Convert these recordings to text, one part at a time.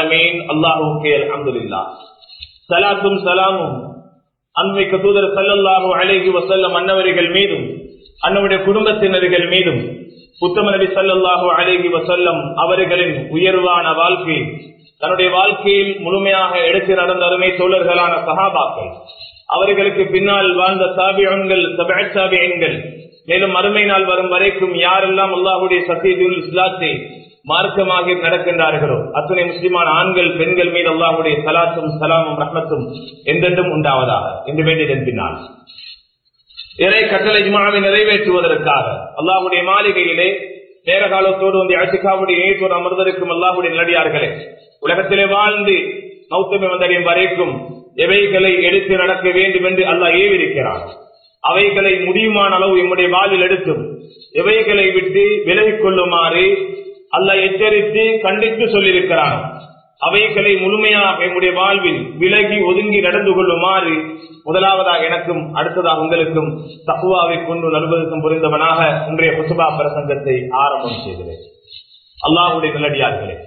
ஆலமீன் அல்லாஹுக்கே அல்ஹம்துலில்லாஹ் சலாத்தும் சலாமும் அன்மைக்க தூதர் ஸல்லல்லாஹு அலைஹி வஸல்லம் அன்னவர்கள் மீதும் அன்னவருடைய குடும்பத்தினர்கள் மீதும் புத்தம நபி ஸல்லல்லாஹு அலைஹி வஸல்லம் அவர்களின் உயர்வான வாழ்க்கை தன்னுடைய வாழ்க்கையில் முழுமையாக எடுத்து நடந்த அருமை தோழர்களான சஹாபாக்கள் அவர்களுக்கு பின்னால் வாழ்ந்த சாபியன்கள் சாபியன்கள் மேலும் மறுமை நாள் வரும் வரைக்கும் யாரெல்லாம் அல்லாஹுடைய சத்தியதுல் இஸ்லாத்தை மார்க்கமாக நடக்கின்றார்களோ அத்துணை முஸ்லிமான ஆண்கள் பெண்கள் மீது அல்லாஹுடைய சலாத்தும் சலாமும் ரஹ்மத்தும் என்றென்றும் உண்டாவதாக என்று வேண்டியதன் பின்னால் இறை கட்டளை ஜுமாவை நிறைவேற்றுவதற்காக அல்லாஹுடைய மாளிகையிலே நேர காலத்தோடு வந்து அசிகாவுடைய ஏற்றோடு அமர்ந்திருக்கும் அல்லாஹுடைய நல்லடியார்களே உலகத்திலே வாழ்ந்து மௌத்தமை வந்தடையும் வரைக்கும் எவைகளை எடுத்து நடக்க வேண்டும் என்று அல்லாஹ் ஏவிருக்கிறான் அவைகளை முடியுமான அளவு எம்முடைய வாழ்வில் எடுத்தும் எவைகளை விட்டு விலகிக் கொள்ளுமாறு அல்லாஹ் எச்சரித்து கண்டித்து சொல்லியிருக்கிறான் அவைகளை முழுமையாக எம்முடைய வாழ்வில் விலகி ஒதுங்கி நடந்து கொள்ளுமாறு முதலாவதாக எனக்கும் அடுத்ததாக உங்களுக்கும் தகுவாவை கொண்டு நல்வதற்கும் புரிந்தவனாக இன்றைய புசுபா பிரசங்கத்தை ஆரம்பம் செய்கிறேன் அல்லாஹுடைய நல்லடியார்களே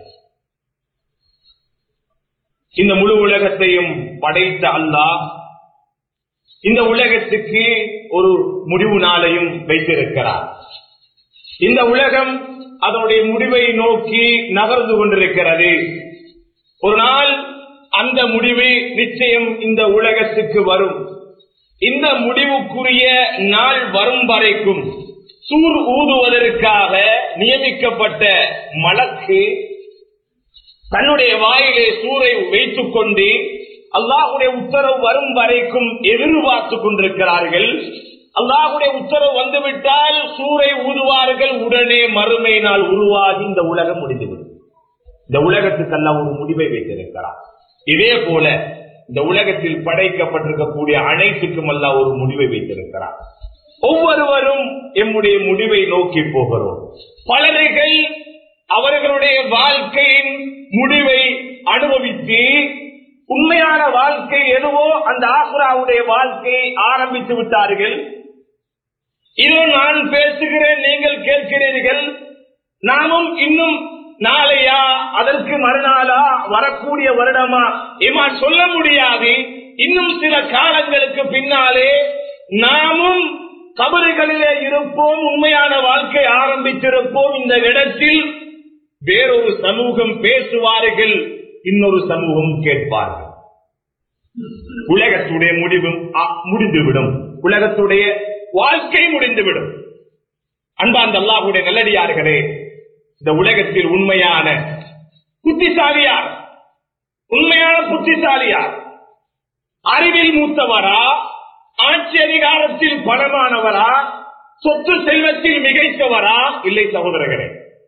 இந்த முழு உலகத்தையும் படைத்த அல்லாஹ் இந்த உலகத்துக்கு ஒரு முடிவு நாளையும் வைத்திருக்கிறார் இந்த உலகம் அதனுடைய முடிவை நோக்கி நகர்ந்து கொண்டிருக்கிறது ஒரு நாள் அந்த முடிவு நிச்சயம் இந்த உலகத்துக்கு வரும் இந்த முடிவுக்குரிய நாள் வரும் வரைக்கும் சூர் ஊதுவதற்காக நியமிக்கப்பட்ட மலக்கு தன்னுடைய வாயிலே சூரை வைத்துக் கொண்டு அல்லாஹுடைய உத்தரவு வரும் வரைக்கும் எதிர்பார்த்து கொண்டிருக்கிறார்கள் அல்லாஹுடைய உத்தரவு வந்துவிட்டால் சூரை ஊதுவார்கள் உடனே மறுமை நாள் உருவாகி இந்த உலகம் முடிந்துவிடும் இந்த உலகத்துக்கு அல்ல ஒரு முடிவை வைத்திருக்கிறார் இதே போல இந்த உலகத்தில் படைக்கப்பட்டிருக்கக்கூடிய அனைத்துக்கும் அல்ல ஒரு முடிவை வைத்திருக்கிறார் ஒவ்வொருவரும் எம்முடைய முடிவை நோக்கி போகிறோம் பலர்கள் அவர்களுடைய வாழ்க்கையின் முடிவை அனுபவித்து உண்மையான வாழ்க்கை எதுவோ அந்த ஆசுராவுடைய வாழ்க்கையை ஆரம்பித்து விட்டார்கள் இதோ நான் பேசுகிறேன் நீங்கள் கேட்கிறீர்கள் நாமும் இன்னும் நாளையா அதற்கு மறுநாளா வரக்கூடிய வருடமா இமா சொல்ல முடியாது இன்னும் சில காலங்களுக்கு பின்னாலே நாமும் கபறுகளிலே இருப்போம் உண்மையான வாழ்க்கை ஆரம்பித்திருப்போம் இந்த இடத்தில் வேறொரு சமூகம் பேசுவார்கள் இன்னொரு சமூகம் கேட்பார்கள் உலகத்துடைய முடிவும் முடிந்துவிடும் உலகத்துடைய வாழ்க்கை முடிந்துவிடும் அன்பாந்த அல்லாஹுடைய நல்லடியார்களே இந்த உலகத்தில் உண்மையான புத்திசாலியார் உண்மையான புத்திசாலியார் அறிவில் மூத்தவரா ஆட்சி அதிகாரத்தில் பணமானவரா சொத்து செல்வத்தில் மிகைத்தவரா இல்லை சகோதரர்களே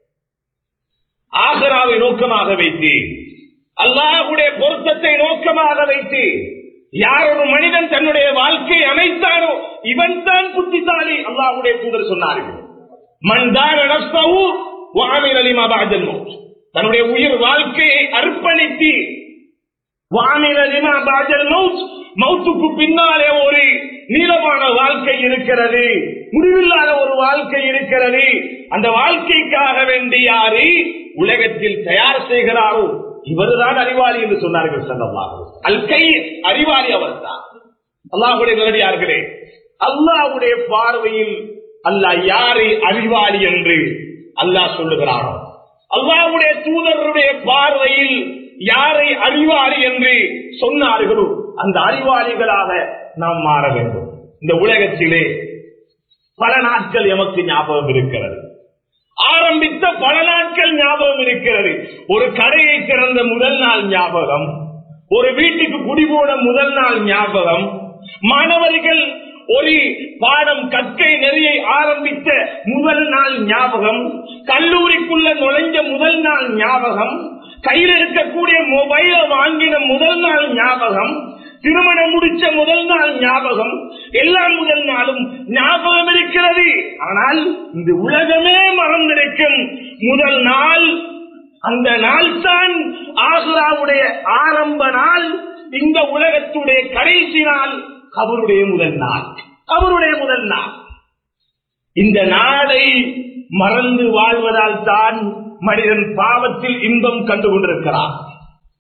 ஆகராவை நோக்கமாக வைத்து அல்லாஹுடைய பொருத்தத்தை நோக்கமாக வைத்து யார் ஒரு மனிதன் தன்னுடைய வாழ்க்கை அமைத்தாரோ இவன் தான் புத்திசாலி அல்லாஹுடைய தூதர் சொன்னார்கள் மண்தான் தன்னுடைய உயிர் வாழ்க்கையை அர்ப்பணித்து மௌத்துக்கு பின்னாலே ஒரு நீளமான வாழ்க்கை இருக்கிறது முடிவில்லாத ஒரு வாழ்க்கை இருக்கிறது அந்த வாழ்க்கைக்காக வேண்டி யாரு உலகத்தில் தயார் செய்கிறாரோ இவர்தான் அறிவாளி என்று சொன்னார்கள் சல்லல்லாஹு அல் கை அறிவாளி அவர் தான் அல்லாஹுடைய நேரடியார்களே அல்லாஹுடைய பார்வையில் அல்லாஹ் யாரை அறிவாளி என்று அல்லாஹ் சொல்லுகிறானோ அல்லாஹுடைய தூதருடைய பார்வையில் யாரை அறிவாளி என்று சொன்னார்களோ அந்த அறிவாளிகளாக நாம் மாற வேண்டும் இந்த உலகத்திலே பல நாட்கள் எமக்கு ஞாபகம் இருக்கிறது ஆரம்பித்த பல நாட்கள் ஞாபகம் இருக்கிறது ஒரு கடையை திறந்த முதல் நாள் ஞாபகம் ஒரு வீட்டுக்கு குடிபோன முதல் நாள் ஞாபகம் மாணவர்கள் ஒரு பாடம் கற்கை நெறியை ஆரம்பித்த முதல் நாள் ஞாபகம் கல்லூரிக்குள்ள நுழைஞ்ச முதல் நாள் ஞாபகம் கையில் இருக்கக்கூடிய மொபைல வாங்கின முதல் நாள் ஞாபகம் திருமணம் முடிச்ச முதல் நாள் ஞாபகம் எல்லா முதல் நாளும் ஞாபகம் இருக்கிறது ஆனால் இந்த உலகமே மறந்திருக்கும் முதல் நாள் அந்த நாள் தான் ஆசுராவுடைய ஆரம்ப நாள் இந்த உலகத்துடைய கடைசி நாள் அவருடைய முதல் நாள் அவருடைய முதல் நாள் இந்த நாளை மறந்து வாழ்வதால் தான் மனிதன் பாவத்தில் இன்பம் கண்டு கொண்டிருக்கிறான்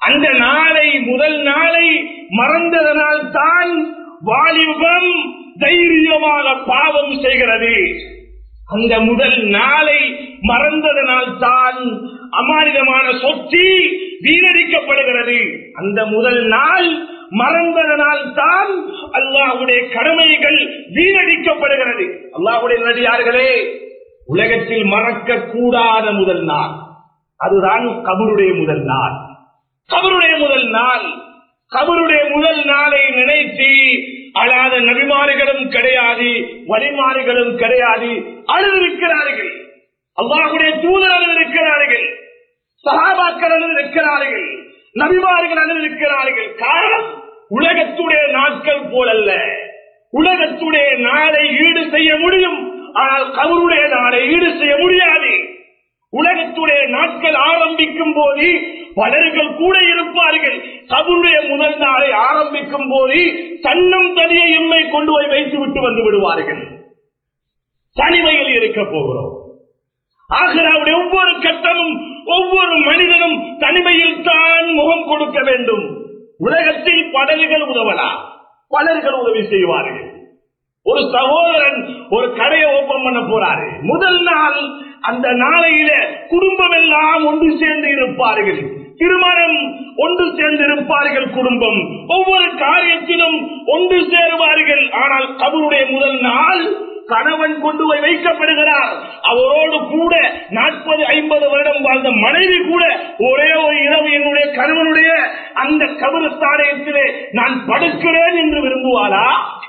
அந்த நாளை முதல் நாளை மறந்ததனால் தான் வாலிபம் தைரியமாக பாவம் செய்கிறது அந்த முதல் நாளை மறந்ததனால் தான் அமானிதமான சொத்தி வீணடிக்கப்படுகிறது அந்த முதல் நாள் மறந்ததனால் தான் அல்லாஹ்வுடைய கடமைகள் வீணடிக்கப்படுகிறது அல்லாஹ்வுடைய நடிகார்களே உலகத்தில் மறக்க கூடாத முதல் நாள் அதுதான் கபருடைய முதல் நாள் கபருடைய முதல் நாள் கபருடைய முதல் நாளை நினைத்து அழாத நபிமாறுகளும் கிடையாது வழிமாறுகளும் கிடையாது அழுதிருக்கிறார்கள் அல்லாஹுடைய தூதர் அழுதிருக்கிறார்கள் சகாபாக்கள் அழுதிருக்கிறார்கள் நபிமார்கள் அழுதிருக்கிறார்கள் காரணம் உலகத்துடைய நாட்கள் போலல்ல உலகத்துடைய நாளை ஈடு செய்ய முடியும் ஆனால் கபருடைய நாளை ஈடு செய்ய முடியாது உலகத்துடைய நாட்கள் ஆரம்பிக்கும் போது பலர்கள் கூட இருப்பார்கள் கபருடைய முதல் நாளை ஆரம்பிக்கும் போது தன்னும் தனியை எம்மை கொண்டு போய் வைத்து விட்டு வந்து விடுவார்கள் தனிமையில் இருக்க போகிறோம் ஆகிறாவுடைய ஒவ்வொரு கட்டமும் ஒவ்வொரு மனிதனும் தனிமையில் தான் முகம் கொடுக்க வேண்டும் உலகத்தில் படல்கள் உதவலாம் பலர்கள் உதவி செய்வார்கள் ஒரு சகோதரன் ஒரு கடையை ஓபன் பண்ண போறாரு முதல் நாள் அந்த நாளையில குடும்பம் எல்லாம் ஒன்று சேர்ந்து இருப்பார்கள் திருமணம் ஒன்று சேர்ந்து இருப்பார்கள் குடும்பம் ஒவ்வொரு காரியத்திலும் ஒன்று சேருவார்கள் ஆனால் கபருடைய முதல் நாள் கணவன் கொண்டு போய் வைக்கப்படுகிறார் அவரோடு கூட நாற்பது ஐம்பது வருடம் வாழ்ந்த மனைவி கூட ஒரே ஒரு இரவு என்னுடைய கணவனுடைய அந்த கபரஸ்தானத்திலே நான் படுக்கிறேன் என்று விரும்புவாரா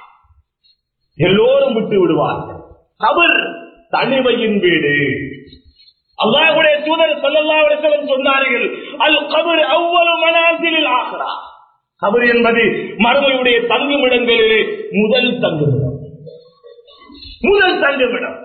எல்லோரும் விட்டு விடுவார்கள் கபர் தனிமையின் வீடு அல்லாஹ்வுடைய தூதர் ஸல்லல்லாஹு அலைஹி வஸல்லம் சொன்னார்கள் அல் கபர் அவ்வளவு மனாசிலில் ஆகிறா கபர் என்பது மறுமையுடைய தங்குமிடங்களிலே முதல் தங்குமிடம் முதல் தங்குமிடம்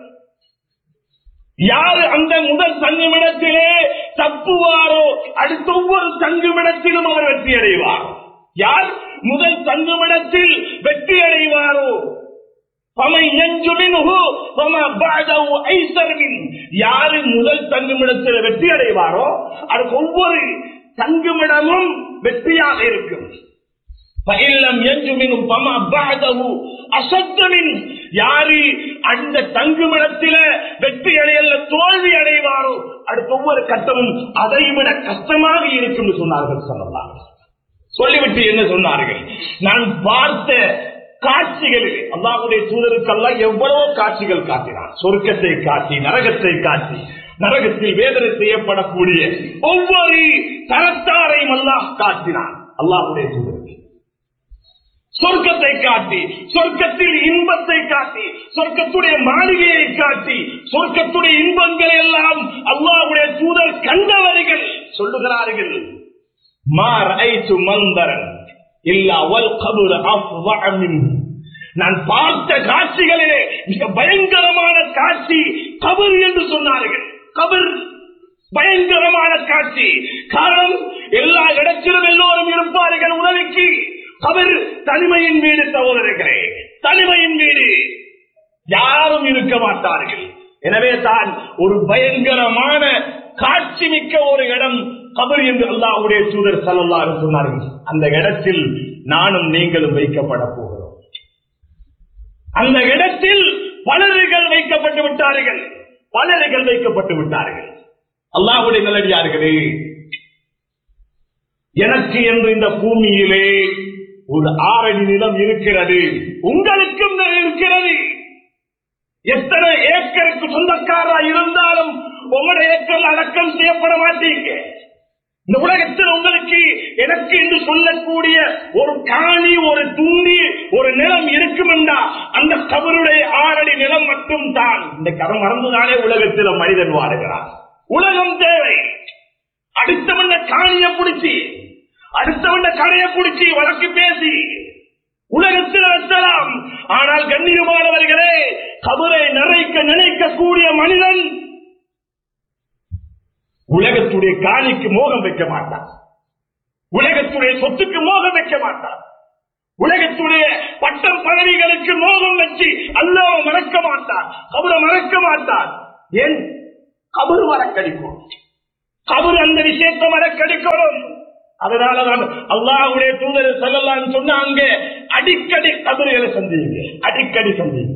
யாரு அந்த முதல் தங்குமிடத்திலே தப்புவாரோ அடுத்த ஒவ்வொரு தங்குமிடத்திலும் அவர் வெற்றி அடைவார் யார் முதல் தங்குமிடத்தில் வெற்றி அடைவாரோ فَمَنْ يَنْجُ مِنْهُ فَمَا بَعْدَهُ أَيْسَرُ مِنْهُ. யாரு முதல் தங்குமிடத்தில் வெற்றி அடைவாரோ அதுக்கு ஒவ்வொரு தங்குமிடமும் வெற்றியாக இருக்கும் فَإِنْ يَنْجُ مِنْهُ فَمَا بَعْدَهُ أَشَدُّ مِنْهُ. யாரு அந்த தங்குமிடத்தில வெற்றி அடையல தோல்வி அடைவாரோ அடுத்த ஒவ்வொரு கட்டமும் அதைவிட கஷ்டமாக இருக்கும் என்று சொன்னார்கள் சொல்லலாம் சொல்லிவிட்டு என்ன சொன்னார்கள் நான் பார்த்த காட்சிகளில் அல்லாஹ்வுடைய தூதருக்கெல்லாம் எவ்வளவோ காட்சிகள் காட்டினார் சொர்க்கத்தை காட்டி நரகத்தை காட்டி நரகத்தில் வேதனை செய்யப்படக்கூடிய ஒவ்வொரு தரத்தாரையும் அல்லாஹ் காட்டினான் அல்லாஹ்வுடைய தூதருக்கு சொர்க்கத்தை காட்டி சொர்க்கத்தில் இன்பத்தை காட்டி சொர்க்கத்துடைய மாளிகையை காட்டி சொர்க்கத்துடைய இன்பங்களை எல்லாம் அல்லாஹ்வுடைய தூதர் கண்டவர்கள் சொல்லுகிறார்கள் மா ரஐத்து மந்தரன் இல்லா வல் கபுர் அஃவஅ மின்ஹு. நான் பார்த்த காட்சிகளிலே மிக பயங்கரமான காட்சி கபர் என்று சொன்னார்கள் கபர் பயங்கரமான காட்சி காரணம் எல்லா இடத்திலும் எல்லோரும் இருப்பார்கள் உதவிக்கு கபர் தனிமையின் வீடு சகோதரர்களே தனிமையின் வீடு யாரும் இருக்க மாட்டார்கள் எனவே தான் ஒரு பயங்கரமான காட்சி மிக்க ஒரு இடம் கபர் என்று அல்லாஹ்வுடைய தூதர் சல்லல்லாஹு சொன்னார்கள் அந்த இடத்தில் நானும் நீங்களும் வைக்கப்பட போகிறோம் அந்த இடத்தில் பலர்கள் வைக்கப்பட்டு விட்டார்கள் பலர்கள் வைக்கப்பட்டு விட்டார்கள் அல்லாஹ்வுடைய நல்லடியார்களே எனக்கு என்று இந்த பூமியிலே ஒரு ஆறடி நிலம் இருக்கிறது உங்களுக்கும் இருக்கிறது எத்தனை ஏக்கருக்கு சொந்தக்காரா இருந்தாலும் உங்களுடைய ஏக்கர் அடக்கம் செய்யப்பட மாட்டீங்க இந்த உலகத்தில் உங்களுக்கு எனக்கு என்று சொல்லக்கூடிய ஒரு காணி ஒரு துண்டி ஒரு நிலம் இருக்கும் என்றா அந்த கபருடைய ஆறடி நிலம் மட்டும் தான் இந்த கரம் மறந்துதானே உலகத்தில் மனிதன் வாடுகிறான் உலகம் தேவை அடுத்தவன் காணிய பிடிச்சி அடுத்தவன் கடையை பிடிச்சி வழக்கு பேசி உலகத்தில் வெட்டலாம் ஆனால் கண்ணியமானவர்களே கபரை நிறைக்க நினைக்கக்கூடிய மனிதன் உலகத்துடைய காணிக்கு மோகம் வைக்க மாட்டான் உலகத்துடைய சொத்துக்கு மோகம் வைக்க மாட்டான் உலகத்துடைய பட்டம் பதவிகளுக்கு மோகம் வச்சு அல்லாஹ் மறக்க மாட்டான் கபரை மறக்க மாட்டான் ஏன் கபரு மறக்கடிக்கும் கபர் அந்த விஷயத்தை மறக்கடிக்கணும் அதனாலதான் அல்லாஹ்வுடைய தூதர் செல்லலாம் சொன்னாங்க அடிக்கடி கபறுகளை சந்திங்க அடிக்கடி சந்திங்க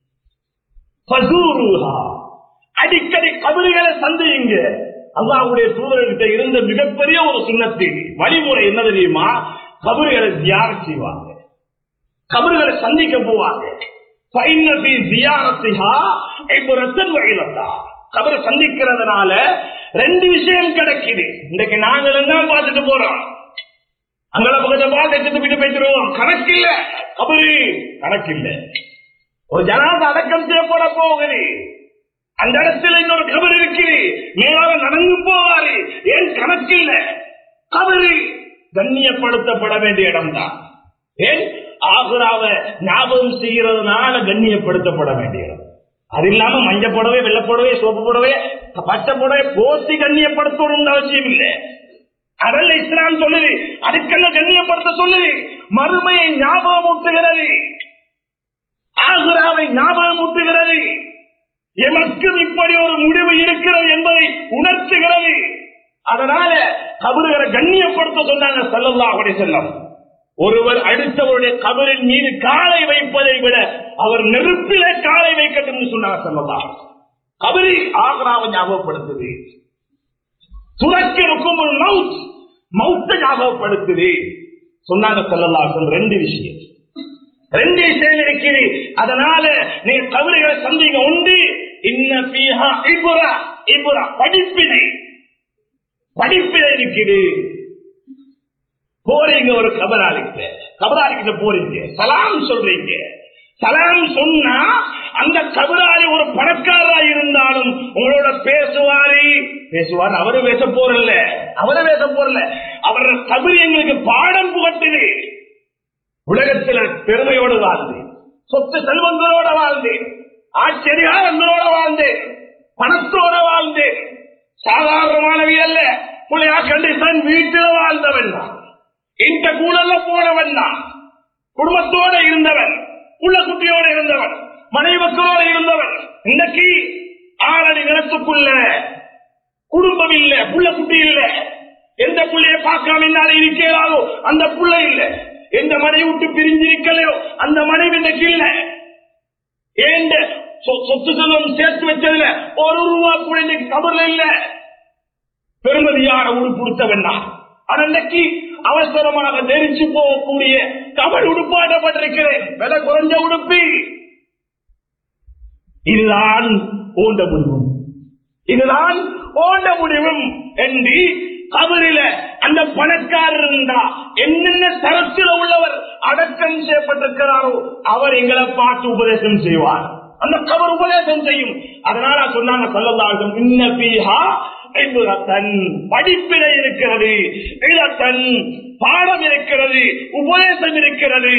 ஃபசூருஹா. அடிக்கடி கபறுகளை சந்தியுங்க அல்லாஹ்வுடைய தூதர்கிட்ட இருந்த மிகப்பெரிய ஒரு சுண்ணத்து வழிமுறை என்ன தெரியுமா கபறுகளை தியானம் செய்வாங்க கபறுகளை சந்திக்க போவாங்க فإن في زيارتها عبرة وعظة. கபரை சந்திக்கிறதுனால ரெண்டு விஷயம் கிடைக்குது இன்னைக்கு நாங்கள் என்ன பார்த்துட்டு போறோம் அங்கே பக்கத்தை பார்த்து விட்டு பேசிடுவோம் கணக்கில்ல கபரு கணக்கில்ல ஒரு ஜனாத அடக்கம் செய்யப்பட போகுது அந்த இடத்துல இன்னொரு கபர் இருக்குது மேலாக நடந்து போவாரு ஏன் கணக்கில்ல கபரு கண்ணியப்படுத்தப்பட வேண்டிய இடம்தான் ஏன் ஆகுராவ ஞாபகம் செய்யறதுனால கண்ணியப்படுத்தப்பட வேண்டிய இடம் அது இல்லாம மஞ்ச புடவை வெள்ளை புடவை சோப்பு புடவை பச்சை புடவை போத்தி கண்ணியப்படுத்தணும்னு அவசியம் இல்லை அதல்ல இஸ்லாம் சொல்லுது அதுக்கெல்லாம் கண்ணியப்படுத்த சொல்லுது மறுமையை ஞாபகம் ஊட்டுகிறது ஆகுராவை ஞாபகம் ஊட்டுகிறது எமக்கும் இப்படி ஒரு முடிவு இருக்கிறது என்பதை உணர்த்துகிறது அதனால கபறுகளை கண்ணியப்படுத்த சொன்னாங்க செல்லல்லா அப்படி செல்லம் ஒருவர் அடுத்தவருடைய கபரின் மீது காலை வைப்பதை விட அவர் நெருப்பிலே காலை வைக்கட்டும் சொன்னாங்க செல்லல்லா கபரி ஆக்ராவை ஞாபகப்படுத்துது துறக்கிருக்கும் ஒரு மவுத் மவுத்த ஞாபகப்படுத்துது சொன்னாங்க செல்லல்லா ரெண்டு விஷயம் ரெண்டு விஷயம் இருக்குது அதனால நீங்க கபறுகளை சந்திங்க உண்டு இன்ன பீஹா இபுரா இபுரா படிப்பினை படிப்பினை இருக்குது போறீங்க ஒரு கபராளிக்கு கபராளிக்கிட்ட போறீங்க சலாம் சொல்றீங்க சலாம் சொன்னா அந்த கபராளி ஒரு பணக்காரா இருந்தாலும் உங்களோட பேசுவாரு பேசுவார் அவரு பேச போறல அவரு பேச போறல அவரோட கபரி எங்களுக்கு பாடம் புகட்டுது உலகத்துல பெருமையோடு வாழ்ந்தேன் சொத்து செல்வங்களோட வாழ்ந்தேன் ஆச்சரியாரங்களோட வாழ்ந்தேன் பணத்தோட வாழ்ந்தேன் சாதாரணமானவி அல்ல புள்ளையா கண்டிஷன் வீட்டுல வாழ்ந்தவன் தான் இந்த கூடல்ல போனவன் தான் குடும்பத்தோட இருந்தவன் புள்ள குட்டியோட இருந்தவன் மனைவக்களோட இருந்தவன் இன்னைக்கு ஆறடி நிலத்துக்குள்ள குடும்பம் இல்ல புள்ள குட்டி இல்ல எந்த புள்ளைய பார்க்காம என்னால இருக்கிறாரோ அந்த புள்ள இல்ல எந்த மனைவி விட்டு பிரிஞ்சிருக்கலையோ அந்த மனைவி இன்னைக்கு இல்ல ஏண்ட சொ- சொத்து செல்வம் சேர்த்து வச்சதுல ஒரு ரூபா கூட இன்னைக்கு கபர்ல இல்ல பெருமதியான உடுப்பு உடுத்தவன் தான் ஆனா இன்னைக்கு அவசரமாக நெரிச்சு போகக்கூடிய கபல் உடுப்பாடப்பட்டிருக்கிறேன் விலை குறைஞ்ச உடுப்பி இதுதான் ஓண்ட முடிவும் இதுதான் ஓண்ட முடிவும் என்று கபரில அந்த பணக்காரர் இருந்தா என்னென்ன தரத்தில் உள்ளவர் அடக்கம் செய்யப்பட்டிருக்கிறாரோ அவர் எங்களை பார்த்து உபதேசம் செய்வார் அந்த கபர் உபதேசம் செய்யும் அதனால சொன்னாங்க சொல்லலாம் இன்ன பீஹா இபுரத்தன் படிப்பினை இருக்கிறது இளத்தன் பாடம் இருக்கிறது உபதேசம் இருக்கிறது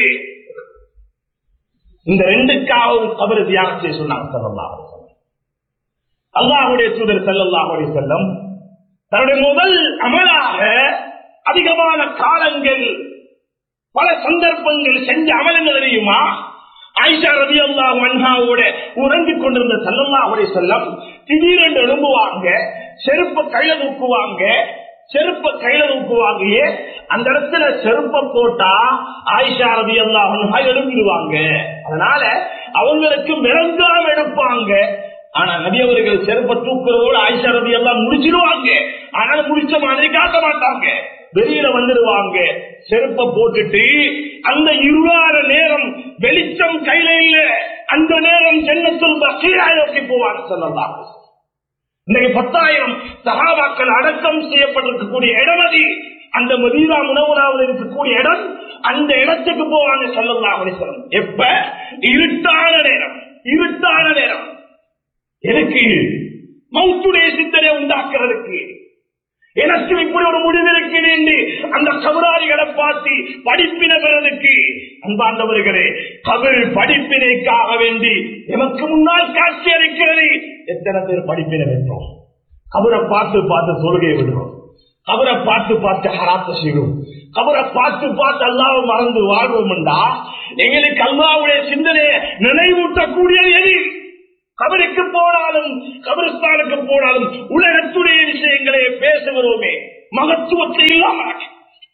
இந்த ரெண்டுக்காகவும் கபர் தியானம் செய்ய சொன்னாங்க சொல்லலாம் அல்லாஹுடைய தூதர் ஸல்லல்லாஹு அலைஹி வஸல்லம் தன்னுடைய முதல் அமலாக அதிகமான காலங்கள் பல சந்தர்ப்பங்கள் செஞ்ச அமல் என்ன தெரியுமா ஆயிஷா ரதி அல்லாஹ் அன்ஹாவோட உறங்கிக் கொண்டிருந்த ஸல்லல்லாஹு அலைஹி வஸல்லம் திடீரென்று எழும்புவாங்க செருப்ப கையில தூக்குவாங்க செருப்ப கையில தூக்குவாங்க அந்த இடத்துல செருப்ப போட்டா ஆயிஷா ரதி அல்லாஹ் எழும்பிடுவாங்க அதனால அவங்களுக்கு விளங்காம எடுப்பாங்க ஆனா நபி அவர்கள் செருப்ப தூக்குறதோடு ஆயிஷா ரதி எல்லாம் முடிச்சிடுவாங்க ஆனாலும் முடிச்ச மாதிரி காட்ட மாட்டாங்க வெளியில வந்துடுவாங்க செருப்ப போட்டுட்டு அந்த இருளார நேரம் வெளிச்சம் கையில இல்ல அந்த நேரம் ஜன்னத்துல் பக்கீரா நோக்கி போவாங்க சொல்லலாம் இன்னைக்கு பத்தாயிரம் சகாபாக்கள் அடக்கம் செய்யப்பட்டிருக்கக்கூடிய இடமதி அந்த மதீனா முனவராவில் இருக்கக்கூடிய இடம் அந்த இடத்துக்கு போவாங்க சொல்லலாம் சொல்லம் எப்ப இருட்டான நேரம் இருட்டான நேரம் எனக்கு மௌத்துடைய சிந்தனை உண்டாக்குறதுக்கு எனக்கு இப்படி ஒரு முடிவு இருக்கிறேன் என்று அந்த கபராளிகளை பார்த்து படிப்பினை பெறதுக்கு அன்பார்ந்தவர்களே கபர் படிப்பினைக்காக வேண்டி எமக்கு முன்னால் காட்சி அளிக்கிறது எத்தனை பேர் படிப்பினை பெற்றோம் கபரை பார்த்து பார்த்து தொழுகை விடுறோம் கபரை பார்த்து பார்த்து ஹராத்த செய்வோம் கபரை பார்த்து பார்த்து அல்லாஹ் மறந்து வாழ்வோம்டா எங்களுக்கு அல்லாவுடைய சிந்தனையை நினைவூட்டக்கூடியது எது கபருக்கு போனாலும் கபரிஸ்தானுக்கு போனாலும் உலகத்துடைய விஷயங்களை பேசுகிறோமே மகத்துவத்தை இல்லாம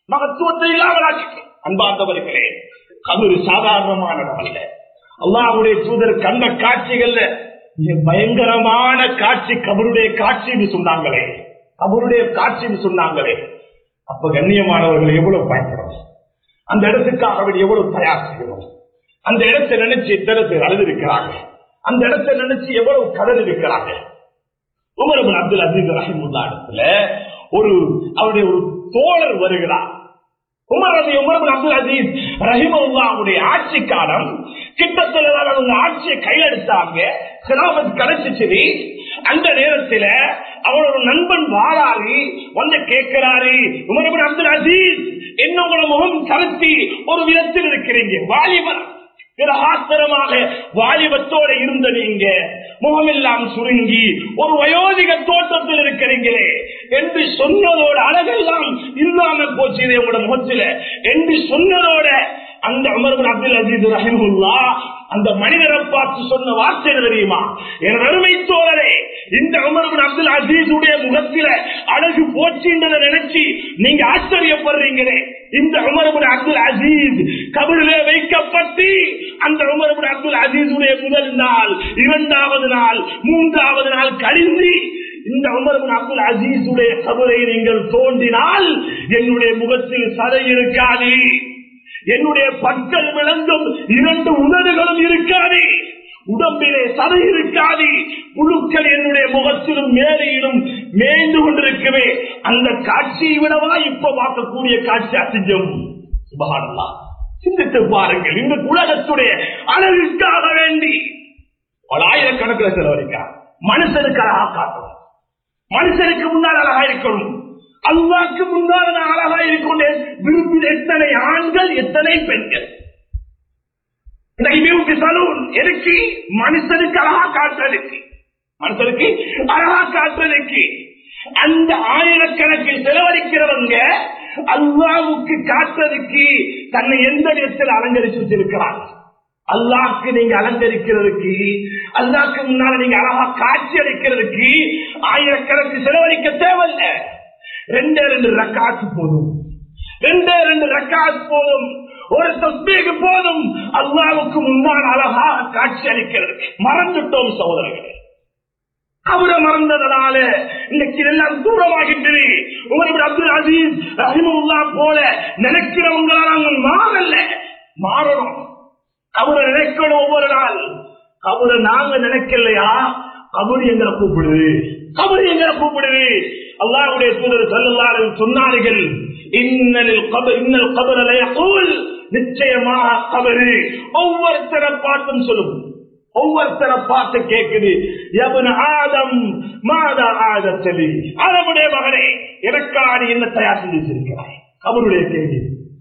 மகத்துவத்தை இல்லாமலாக்கி அன்பார்ந்தவர்களே கபரு சாதாரணமான இடம் அல்ல அல்லாஹ்வுடைய தூதர் கண்ட காட்சிகள்ல மிக பயங்கரமான காட்சி கபருடைய காட்சின்னு சொன்னாங்களே கபருடைய காட்சின்னு சொன்னாங்களே அப்ப கண்ணியமானவர்கள் எவ்வளவு பயன்படும் அந்த இடத்துக்காக வேண்டி எவ்வளவு தயார் செய்யணும் அந்த இடத்தை நினைச்சு எத்தனை பேர் அழுது இருக்கிறாங்க அந்த இடத்தை நினைச்சு எவ்வளவு கதறி இருக்கிறாங்க உமர் இப்னு அப்துல் அசீஸ் ரஹிமுல்லா இடத்துல ஒரு அவருடைய ஒரு தோழர் வருகிறார் உமர் ரவி உமர் இப்னு அப்துல் அசீஸ் ரஹிமுல்லாவுடைய ஆட்சி காலம் கிட்டத்தட்ட அவங்க ஆட்சியை கையில் எடுத்தாங்க சிலாபத் கிடைச்சிச்சு அந்த நேரத்தில் அவரோட நண்பன் வாராரு வந்து கேட்கிறாரு உமர் இப்னு அப்துல் அசீஸ் என்ன உங்களோட முகம் கருத்தி ஒரு விதத்தில் இருக்கிறீங்க வாலிபர் பிரகாசரமாக வாலிபத்தோட இருந்த நீங்க முகமெல்லாம் சுருங்கி ஒரு வயோதிக தோட்டத்தில் இருக்கிறீங்களே என்று சொன்னதோட அழகெல்லாம் இல்லாம போச்சு இது உங்களோட முகத்தில என்று சொன்னதோட அந்த அமர் பின் அப்துல் அஜீஸ் ரஹிமுல்லா அந்த மனிதரை பார்த்து சொன்ன வார்த்தை என்ன தெரியுமா என் அருமை தோழரே இந்த அமர் பின் அப்துல் அஜீஸுடைய முகத்தில அழகு போச்சுன்றதை நினைச்சு நீங்க ஆச்சரியப்படுறீங்களே இந்த உமர் இப்னு அப்துல் அசீஸ் கபரிலே வைக்கப்பட்டு அந்த உமர் இப்னு அப்துல் அசீஸுடைய முதல் நாள் இரண்டாவது நாள் மூன்றாவது நாள் கழிந்து இந்த உமர் இப்னு அப்துல் அசீஸுடைய கபரை நீங்கள் தோண்டினால் என்னுடைய முகத்தில் சதை இருக்காது என்னுடைய பற்கள் விளங்கும் இரண்டு உதடுகளும் இருக்காது உடம்பிலே சதை இருக்காது புழுக்கள் என்னுடைய முகத்திலும் மேலையிலும் மேய்ந்து கொண்டிருக்கவே அந்த காட்சியை விடவா இப்ப பார்க்கக்கூடிய காட்சி அசிங்கம் சுபஹானல்லாஹ். சிந்தித்து பாருங்கள் இந்த உலகத்துடைய அழகுக்காக வேண்டி பல ஆயிரக்கணக்கில் செலவழிக்க மனுஷனுக்கு அழகா காட்டணும் மனுஷனுக்கு முன்னால் அழகா இருக்கணும் அல்லாக்கு முன்னால் நான் அழகா இருக்கொண்டேன் விரும்பின எத்தனை ஆண்கள் எத்தனை பெண்கள் இன்னைக்கு பியூட்டி சலூன் எதுக்கு மனுஷனுக்கு அழகா காட்டுறதுக்கு மனுஷனுக்கு அழகா காட்டுறதுக்கு அந்த ஆயிரக்கணக்கில் செலவழிக்கிறவங்க அல்லாவுக்கு காட்டுறதுக்கு தன்னை எந்த விதத்தில் அலங்கரிச்சு வச்சிருக்கிறாங்க அல்லாக்கு நீங்க அலங்கரிக்கிறதுக்கு அல்லாக்கு முன்னால நீங்க அழகா காட்சி அளிக்கிறதுக்கு ஆயிரக்கணக்கு செலவழிக்க தேவையில்லை ரெண்டே ரெண்டு ரக்காத்து போதும் ரெண்டே ரெண்டு ரக்காத் போதும் ஒரு தஸ்பீக்கு போதும் அல்லாவுக்கு முன்னால் அழகாக காட்சி அளிக்கிறதுக்கு மறந்துட்டோம் சகோதரர்களே அவரை மறந்ததனால இன்னைக்கு எல்லாம் தூரமாகின்றது உமர் அப்துல் அசீஸ் ரஹிமுல்லா போல நினைக்கிறவங்களா நாங்கள் மாறல மாறணும் அவரை நினைக்கணும் ஒவ்வொரு நாள் அவரை நாங்க நினைக்கலையா அவர் எங்களை கூப்பிடுது அவர் எங்களை கூப்பிடுது அல்லாஹ்வுடைய தூதர் ஸல்லல்லாஹு சொன்னார்கள் இன்னலில் கபர் இன்னல் கபர் லயகூல் நிச்சயமாக கபரு ஒவ்வொருத்தரை பார்த்தும் சொல்லும் ஒவ்வொருத்தரை பார்த்து கேக்குது எவன் ஆதம் மாதா ஆதத்தலி அதனுடைய மகனே எனக்காக நீ என்ன தயார் செஞ்சு வச்சிருக்கிறாய் அவருடைய கேள்வி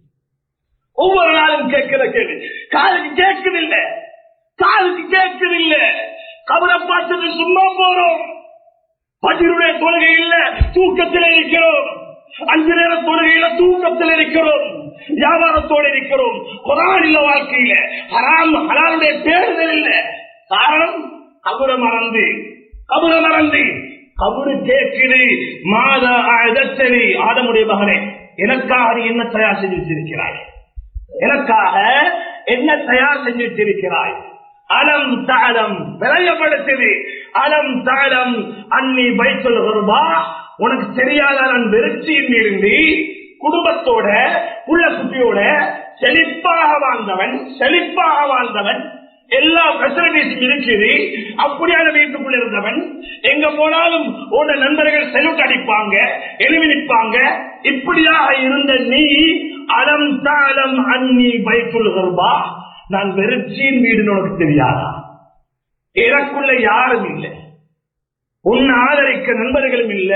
ஒவ்வொரு நாளும் கேட்கிற கேள்வி காலுக்கு கேட்குது இல்ல காலுக்கு கேட்குது இல்ல கபரை பார்த்துட்டு சும்மா போறோம் பதிலுடைய தொழுகை இல்ல தூக்கத்தில் இருக்கிறோம் அஞ்சு நேர தொழுகையில தூக்கத்தில் இருக்கிறோம் வியாபாரத்தோடு இருக்கிறோம் குரான் இல்ல வாழ்க்கையில ஹராம் ஹலாலுடைய பேருதல் இல்ல காரணம் கபுர மறந்து கபுர மறந்து கபுரு கேட்குது மாத ஆதத்தலி ஆதமுடைய மகனே எனக்காக நீ என்ன தயார் செஞ்சு வச்சிருக்கிறாய் எனக்காக என்ன தயார் செஞ்சு வச்சிருக்கிறாய் அலம் தாளம் விளையப்படுத்தது அலம் தாளம் அன்னி பைத்துல் வருபா உனக்கு தெரியாத நான் வெறுச்சியில் இருந்து குடும்பத்தோட புள்ள குட்டியோட செழிப்பாக வாழ்ந்தவன் செழிப்பாக வாழ்ந்தவன் எல்லா பெசிலிட்டிஸும் இருக்குது அப்படியான வீட்டுக்குள்ள இருந்தவன் எங்க போனாலும் உன்ன நண்பர்கள் செலுட் அடிப்பாங்க எழுவி நிற்பாங்க இப்படியாக இருந்த நீ அலம் தாளம் அன்னி பைத்துல் வருபா நான் வெறுச்சியின் வீடுன்னு உனக்கு தெரியாதா எனக்குள்ள யாரும் இல்லை உன்னை ஆதரிக்க நண்பர்களும் இல்ல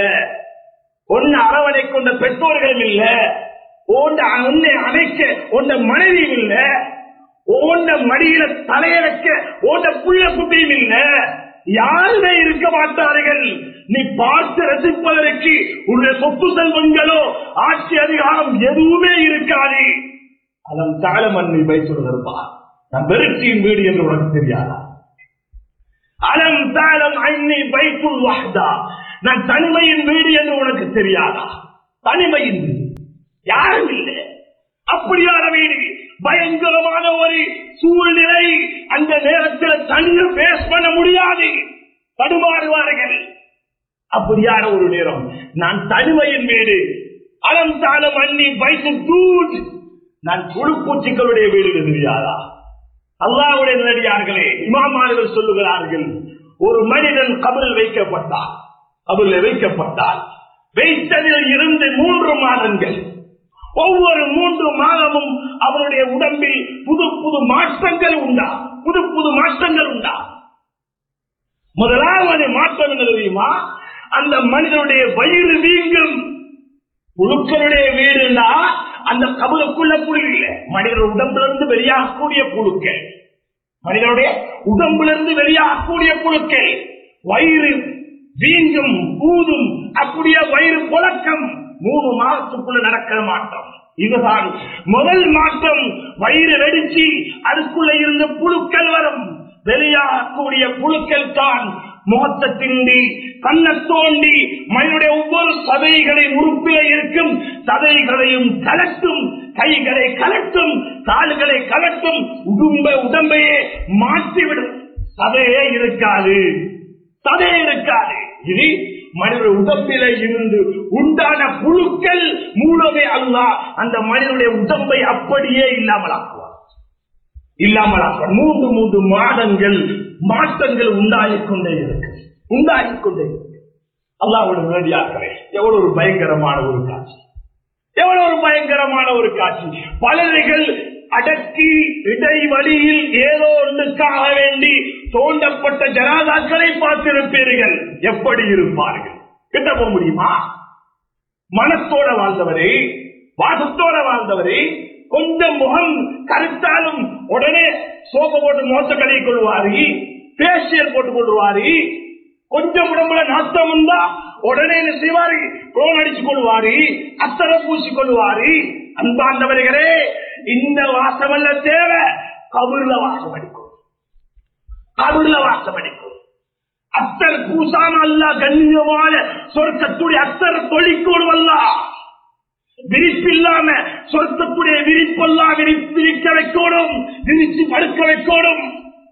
உன்னை அரவணை கொண்ட பெற்றோர்களும் இல்ல உன்னை உன்னை அணைக்க உன்னை மனைவியும் இல்ல உன்னை மடியில தலைய வைக்க உன்னை புள்ள குட்டியும் இல்ல யாருமே இருக்க மாட்டார்கள் நீ பார்த்து ரசிப்பதற்கு உன்னுடைய சொத்து செல்வங்களோ ஆட்சி அதிகாரம் எதுவுமே இருக்காது அதன் தாளமண்ணை வைத்துள்ளதா நான் வெறுச்சியின் வீடு என்று உனக்கு தெரியாதா அலம் தாளம் அன்னி பைத்துல் வஹ்தா நான் தனிமையின் வீடு என்று உனக்கு தெரியாதா தனிமையின் வீடு யாரும் இல்லை பயங்கரமான ஒரு சூழ்நிலை அந்த நேரத்தில் தண்ணீர் பேஸ் பண்ண முடியாது தடுமாறுவார்கள் அப்படியான ஒரு நேரம் நான் தனிமையின் வீடு அலம் தாளம் அண்ணி வயசு தூட் நான் புழுப்பூச்சிகளுடைய வீடு தெரியாதா அல்லாவுடைய நடிகார்களே இமாமார்கள் சொல்லுகிறார்கள் ஒரு மனிதன் கபரில் வைக்கப்பட்டார் கபரில் வைக்கப்பட்டால் வைத்ததில் இருந்து மூன்று மாதங்கள் ஒவ்வொரு மூன்று மாதமும் அவருடைய உடம்பில் புது புது மாற்றங்கள் உண்டா புது புது மாற்றங்கள் உண்டா முதலாவது மாற்றம் என்ன தெரியுமா அந்த மனிதனுடைய வயிறு வீங்கும் புழுக்களுடைய வீடுனா அந்த கபலுக்குள்ள புழு இல்லை மனிதர் உடம்பிலிருந்து வெளியாகக்கூடிய புழுக்கள் மனிதனுடைய உடம்பிலிருந்து வெளியாகக்கூடிய புழுக்கள் வயிறு வீங்கும் ஊதும் அப்படியே வயிறு புழக்கம் மூணு மாதத்துக்குள்ள நடக்கிற மாற்றம் இதுதான் முதல் மாற்றம் வயிறு வெடிச்சு அதுக்குள்ள இருந்து புழுக்கள் வரும் வெளியாகக்கூடிய புழுக்கள் தான் முகத்தை திண்டி கண்ணை தோண்டி மனிதனுடைய ஒவ்வொரு சதைகளை உறுப்பிலே இருக்கும் சதைகளையும் கலட்டும் கைகளை கலட்டும் கால்களை கலட்டும் உடம்ப உடம்பையே மாற்றிவிடும் சதையே இருக்காது சதையே இருக்காது இது மனித உடம்பில இருந்து உண்டான புழுக்கள் மூலமே அல்ல அந்த மனிதனுடைய உடம்பை அப்படியே இல்லாமலாக்குவார் இல்லாமலாக்குவார் மூன்று மூன்று மாதங்கள் மாற்றங்கள் உண்டாகிக் கொண்டே இருக்கு உண்டாகிக் கொண்டே இருக்கு அல்லாவோட வேண்டியார்களே எவ்வளவு ஒரு பயங்கரமான ஒரு காட்சி எவ்வளவு ஒரு பயங்கரமான ஒரு காட்சி பலர்கள் அடக்கி இடைவெளியில் ஏதோ ஒன்றுக்காக வேண்டி தோண்டப்பட்ட ஜனாதாக்களை பார்த்திருப்பீர்கள் எப்படி இருப்பார்கள் கிட்ட போக முடியுமா மனத்தோட வாழ்ந்தவரை வாசத்தோட வாழ்ந்தவரை கொஞ்சம் முகம் கருத்தாலும் உடனே சோப்ப போட்டு மோச கழுவி கொள்வாரு பேசியல் போட்டுக் கொள்வாரு கொஞ்சம் உடம்புல நாட்டம் இருந்தா உடனே என்ன செய்வாரு குளோன் அடிச்சு கொள்வாரு அத்தரை பூசி கொள்வாரு அன்பாண்டவர்களே இந்த வாசமல்ல தேவை கபூர்ல வாசம் அடிக்கும் கபூர்ல வாசம் அடிக்கும் அத்தர் பூசாம அல்ல கண்ணியமான சொர்க்கத்துடைய அத்தர் தொழிற்கோடும் அல்ல விரிப்பில்லாம சொர்க்கத்துடைய விரிப்பெல்லாம் விரிப்பு விரிக்க வைக்கணும் விரிச்சு படுக்க வைக்கணும்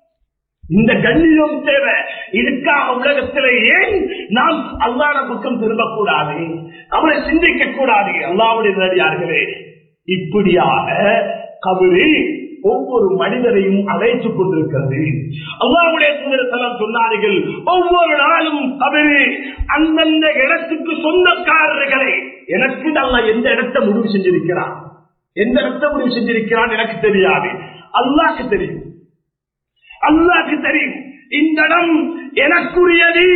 இந்த கண்ணியம் தேவை இதுக்காக உலகத்திலே ஏன் நாம் அல்லாத பக்கம் திரும்பக்கூடாது அவரை சிந்திக்க கூடாது அல்லாவுடைய நடிகார்களே இப்படியாக கபரு ஒவ்வொரு மனிதரையும் அழைத்துக் கொண்டிருக்கிறது அல்லாவுடைய தூதரத்தலம் சொன்னார்கள் ஒவ்வொரு நாளும் கபரு அந்தந்த இடத்துக்கு சொந்தக்காரர்களை எனக்கு அல்ல எந்த இடத்தை முடிவு செஞ்சிருக்கிறான் எந்த இடத்தை முடிவு செஞ்சிருக்கிறான் எனக்கு தெரியாது அல்லாக்கு தெரியும் அல்லாக்கு தெரியும் இந்த இடம் எனக்குரியது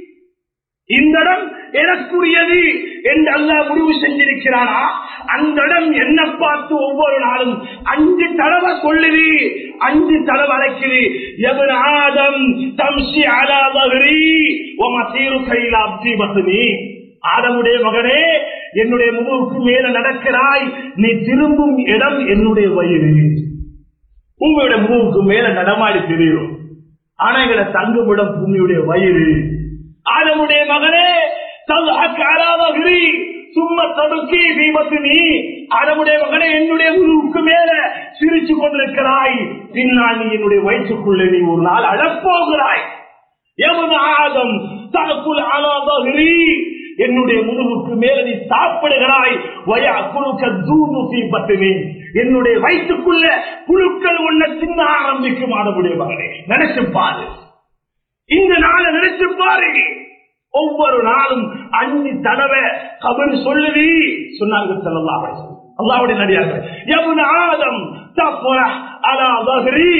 இந்த இடம் எனக்குரியது என்று அல்லாஹ் முடிவு செஞ்சிருக்கிறானா அந்த இடம் என்ன பார்த்து ஒவ்வொரு நாளும் அஞ்சு தடவை சொல்லுது அஞ்சு தடவை அழைக்குது எவன் ஆதம் தம்சி அலாதகரி உமசீரு கையில் அப்தி பசுனி ஆதமுடைய மகனே என்னுடைய முதுகுக்கு மேல நடக்கிறாய் நீ திரும்பும் இடம் என்னுடைய வயிறு உங்களுடைய முதுகுக்கு மேல நடமாடி தெரியும் ஆனா எங்களை தங்குமிடம் பூமியுடைய வயிறு ஆதமுடைய மகனே தல்லாக்காராதகிரி சும்மா தடுக்கி தீபத்து நீ ஆதமுடைய மகனே என்னுடைய முதுகுக்கு மேல சிரிச்சு கொண்டிருக்கிறாய் பின்னால் நீ என்னுடைய வயிற்றுக்குள்ளே நீ ஒரு நாள் அழப்போகிறாய் எமது ஆதம் தனக்குள் ஆனாதகிரி என்னுடைய முதுகுக்கு மேல நீ சாப்பிடுகிறாய் வயா குழுக்க தூது பட்டுனி என்னுடைய வயிற்றுக்குள்ள புழுக்கள் ஒன்ன தின்ன ஆரம்பிக்கும் ஆடமுடைய மகனே நினைச்சு பாரு இந்த நாளை நினைச்சு பாரு ஒவ்வொரு நாளும் அஞ்சு தடவை கபர் சொல்லுவி சொன்னாங்க செல்லலாம் அல்லாவுடைய நடிகார்கள் எவன் ஆதம் தப்புற அலா தஹ்ரி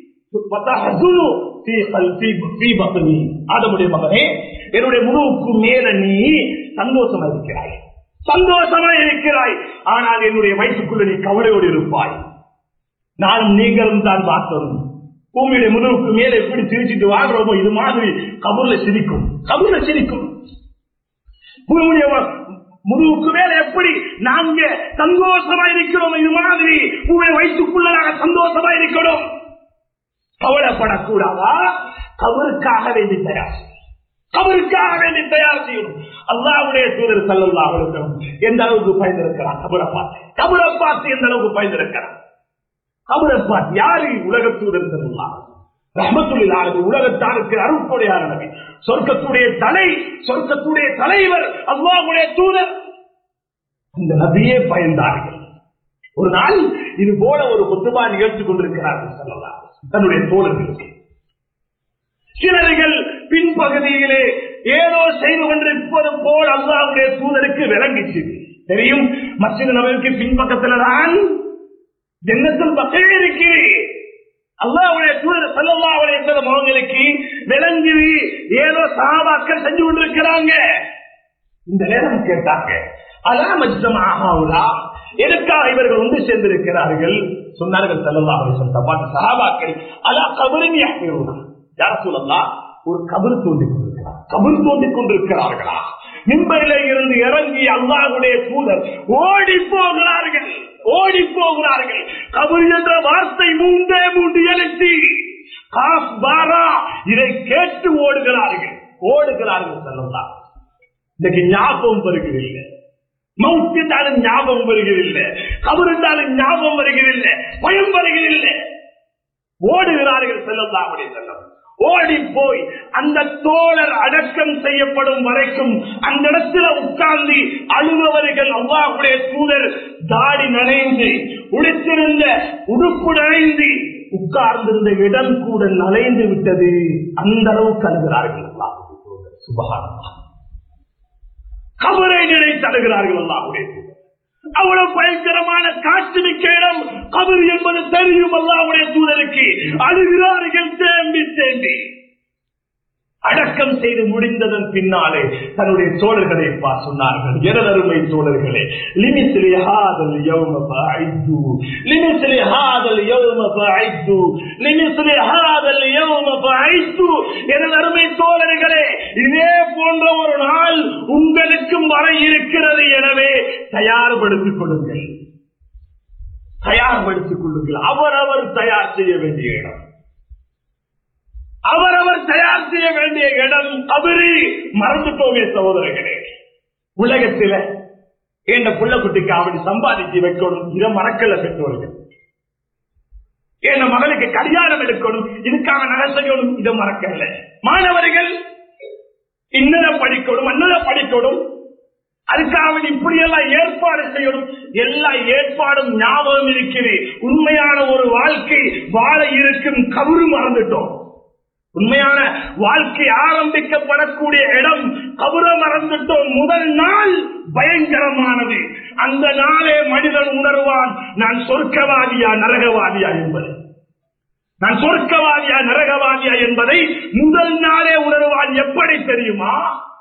வதஹதுனு ஃபீ கல்பி ஃபீ பத்னி ஆதமுடைய மகனே என்னுடைய முழுவுக்கு மேல நீ சந்தோஷமா இருக்கிறாய் சந்தோஷமா இருக்கிறாய் ஆனால் என்னுடைய வயிற்றுக்குள்ள நீ கவலையோடு இருப்பாய் நானும் நீங்களும் தான் பார்த்தோம் பூமியுடைய முதுகுக்கு மேல எப்படி சிரிச்சிட்டு வாழ்றோமோ இது மாதிரி கபூர்ல சிரிக்கும் கபூர்ல சிரிக்கும் பூமியுடைய முதுகுக்கு மேல எப்படி நாங்க சந்தோஷமா இருக்கிறோம் இது மாதிரி பூமியை வயிற்றுக்குள்ள நாங்க சந்தோஷமா இருக்கணும் கவலைப்படக்கூடாதா கபருக்காக வேண்டி தயார் கபருக்காக வேண்டி தயார் செய்யணும் அல்லாவுடைய தூதர் சல்லல்லாஹு அலைஹி வஸல்லம் எந்த அளவுக்கு பயந்திருக்கிறான் கபரை பார்த்து கபரை பார்த்து எந்த அளவுக்கு பயந்திருக்கிறான் அவரை பார்த்து யாரு உலகத்தூதர் செல்லுள்ளார் ரஹமத்துல்லாஹி உலகத்தாருக்கு அருட்கொடையான நபி சொர்க்கத்துடைய தலை சொர்க்கத்துடைய தலைவர் அல்லாஹ்வுடைய தூதர் அந்த நபியே பயந்தார்கள் ஒரு நாள் இது போல ஒரு குத்துபா நிகழ்ச்சி கொண்டிருக்கிறார்கள் சொல்லலாம் தன்னுடைய தோழர்களுக்கு சிலர்கள் பின்பகுதியிலே ஏதோ செய்து கொண்டிருப்பது போல் அல்லாஹ்வுடைய தூதருக்கு விளங்கிச்சு தெரியும் மஸ்ஜித் நபருக்கு பின்பக்கத்துல தான் ஜன்னத்தில் பக்கம் இருக்கிறேன் அல்லாவுடைய தூதர் சல்லல்லாவுடைய செல்லும் அவங்களுக்கு விளங்கி ஏதோ சாபாக்கள் செஞ்சு கொண்டிருக்கிறாங்க இந்த நேரம் கேட்டாங்க அலாம் அஜ்ஜமாஹாவுலா எதுக்காக இவர்கள் ஒன்று சேர்ந்திருக்கிறார்கள் சொன்னார்கள் சல்லல்லாஹு சொல்ல பாட்டு சஹாபாக்கள் அலா கபரின் யாக்கிறோம் யார் சொல்லலாம் ஒரு கபர் தோண்டி கொண்டிருக்கிறார் கபர் தோண்டி கொண்டிருக்கிறார்களா மிம்பரில இருந்து இறங்கி அல்லாஹுடைய தூதர் ஓடி போகிறார்கள் ஓடி போகிறார்கள் கபர் என்ற வார்த்தை மூண்டே மூண்டு எழுத்தி காஸ் பாரா இதை கேட்டு ஓடுகிறார்கள் ஓடுகிறார்கள் சொல்லலாம் இன்னைக்கு ஞாபகம் வருகிறதில்லை மவுத்தாலும் ஞாபகம் வருகிறதில்லை கபருந்தாலும் ஞாபகம் வருகிறதில்லை பயம் வருகிறதில்லை ஓடுகிறார்கள் செல்லல்லாவுடைய செல்லம் ஓடி போய் அந்த தோழர் அடக்கம் செய்யப்படும் வரைக்கும் அந்த இடத்துல உட்கார்ந்து அழுபவர்கள் அவ்வாவுடைய தூதர் தாடி நனைந்து உடுத்திருந்த உடுப்பு நனைந்து உட்கார்ந்திருந்த இடம் கூட நனைந்து விட்டது அந்த அளவுக்கு அழுகிறார்கள் அல்லாஹ்வுடைய தூதர் சுபகானமாக கபரை நினைத்து அழுகிறார்கள் அல்லாஹ்வுடைய தூதர் அவ்வளவு பயங்கரமான காட்சி மிக்க இடம் கபர் என்பது தெரியும் அல்லாவுடைய தூதருக்கு அழுகிறார்கள் தேம்பி தேம்பி அடக்கம் செய்து முடிந்ததன் பின்னாலே தன்னுடைய தோழர்களை பா சொன்னார்கள் எனதருமை தோழர்களே லிமிஸ்லி ஹாதல் யௌம ஃபஅய்து லிமிஸ்லி ஹாதல் யௌம ஃபஅய்து லிமிஸ்லி ஹாதல் யௌம ஃபஅய்து எனதருமை தோழர்களே இதே போன்ற ஒரு நாள் உங்களுக்கும் வர இருக்கிறது எனவே தயார்படுத்திக் கொள்ளுங்கள் தயார்படுத்திக் கொள்ளுங்கள் அவரவர் தயார் செய்ய வேண்டிய இடம் அவரவர் தயார் செய்ய வேண்டிய இடம் கபரி மறந்துட்டோமே சகோதரர்களே உலகத்தில என்ற புள்ள குட்டிக்கு அவனை சம்பாதிச்சு வைக்கணும் இதை மறக்கல பெற்றோர்கள் என் மகளுக்கு கல்யாணம் எடுக்கணும் இதுக்காக நகை செய்யணும் இதை மறக்கல மாணவர்கள் இன்னத படிக்கணும் அன்னத படிக்கணும் அதுக்காக இப்படி எல்லாம் ஏற்பாடு செய்யணும் எல்லா ஏற்பாடும் ஞாபகம் இருக்கிறது உண்மையான ஒரு வாழ்க்கை வாழ இருக்கும் கவுரு மறந்துட்டோம் உண்மையான வாழ்க்கை ஆரம்பிக்கப்படக்கூடிய இடம் கபுர மறந்துட்டோம் முதல் நாள் பயங்கரமானது அந்த நாளே மனிதன் உணர்வான் நான் சொர்க்கவாதியா நரகவாதியா என்பது நான் சொர்க்கவாதியா நரகவாதியா என்பதை முதல் நாளே உணர்வான் எப்படி தெரியுமா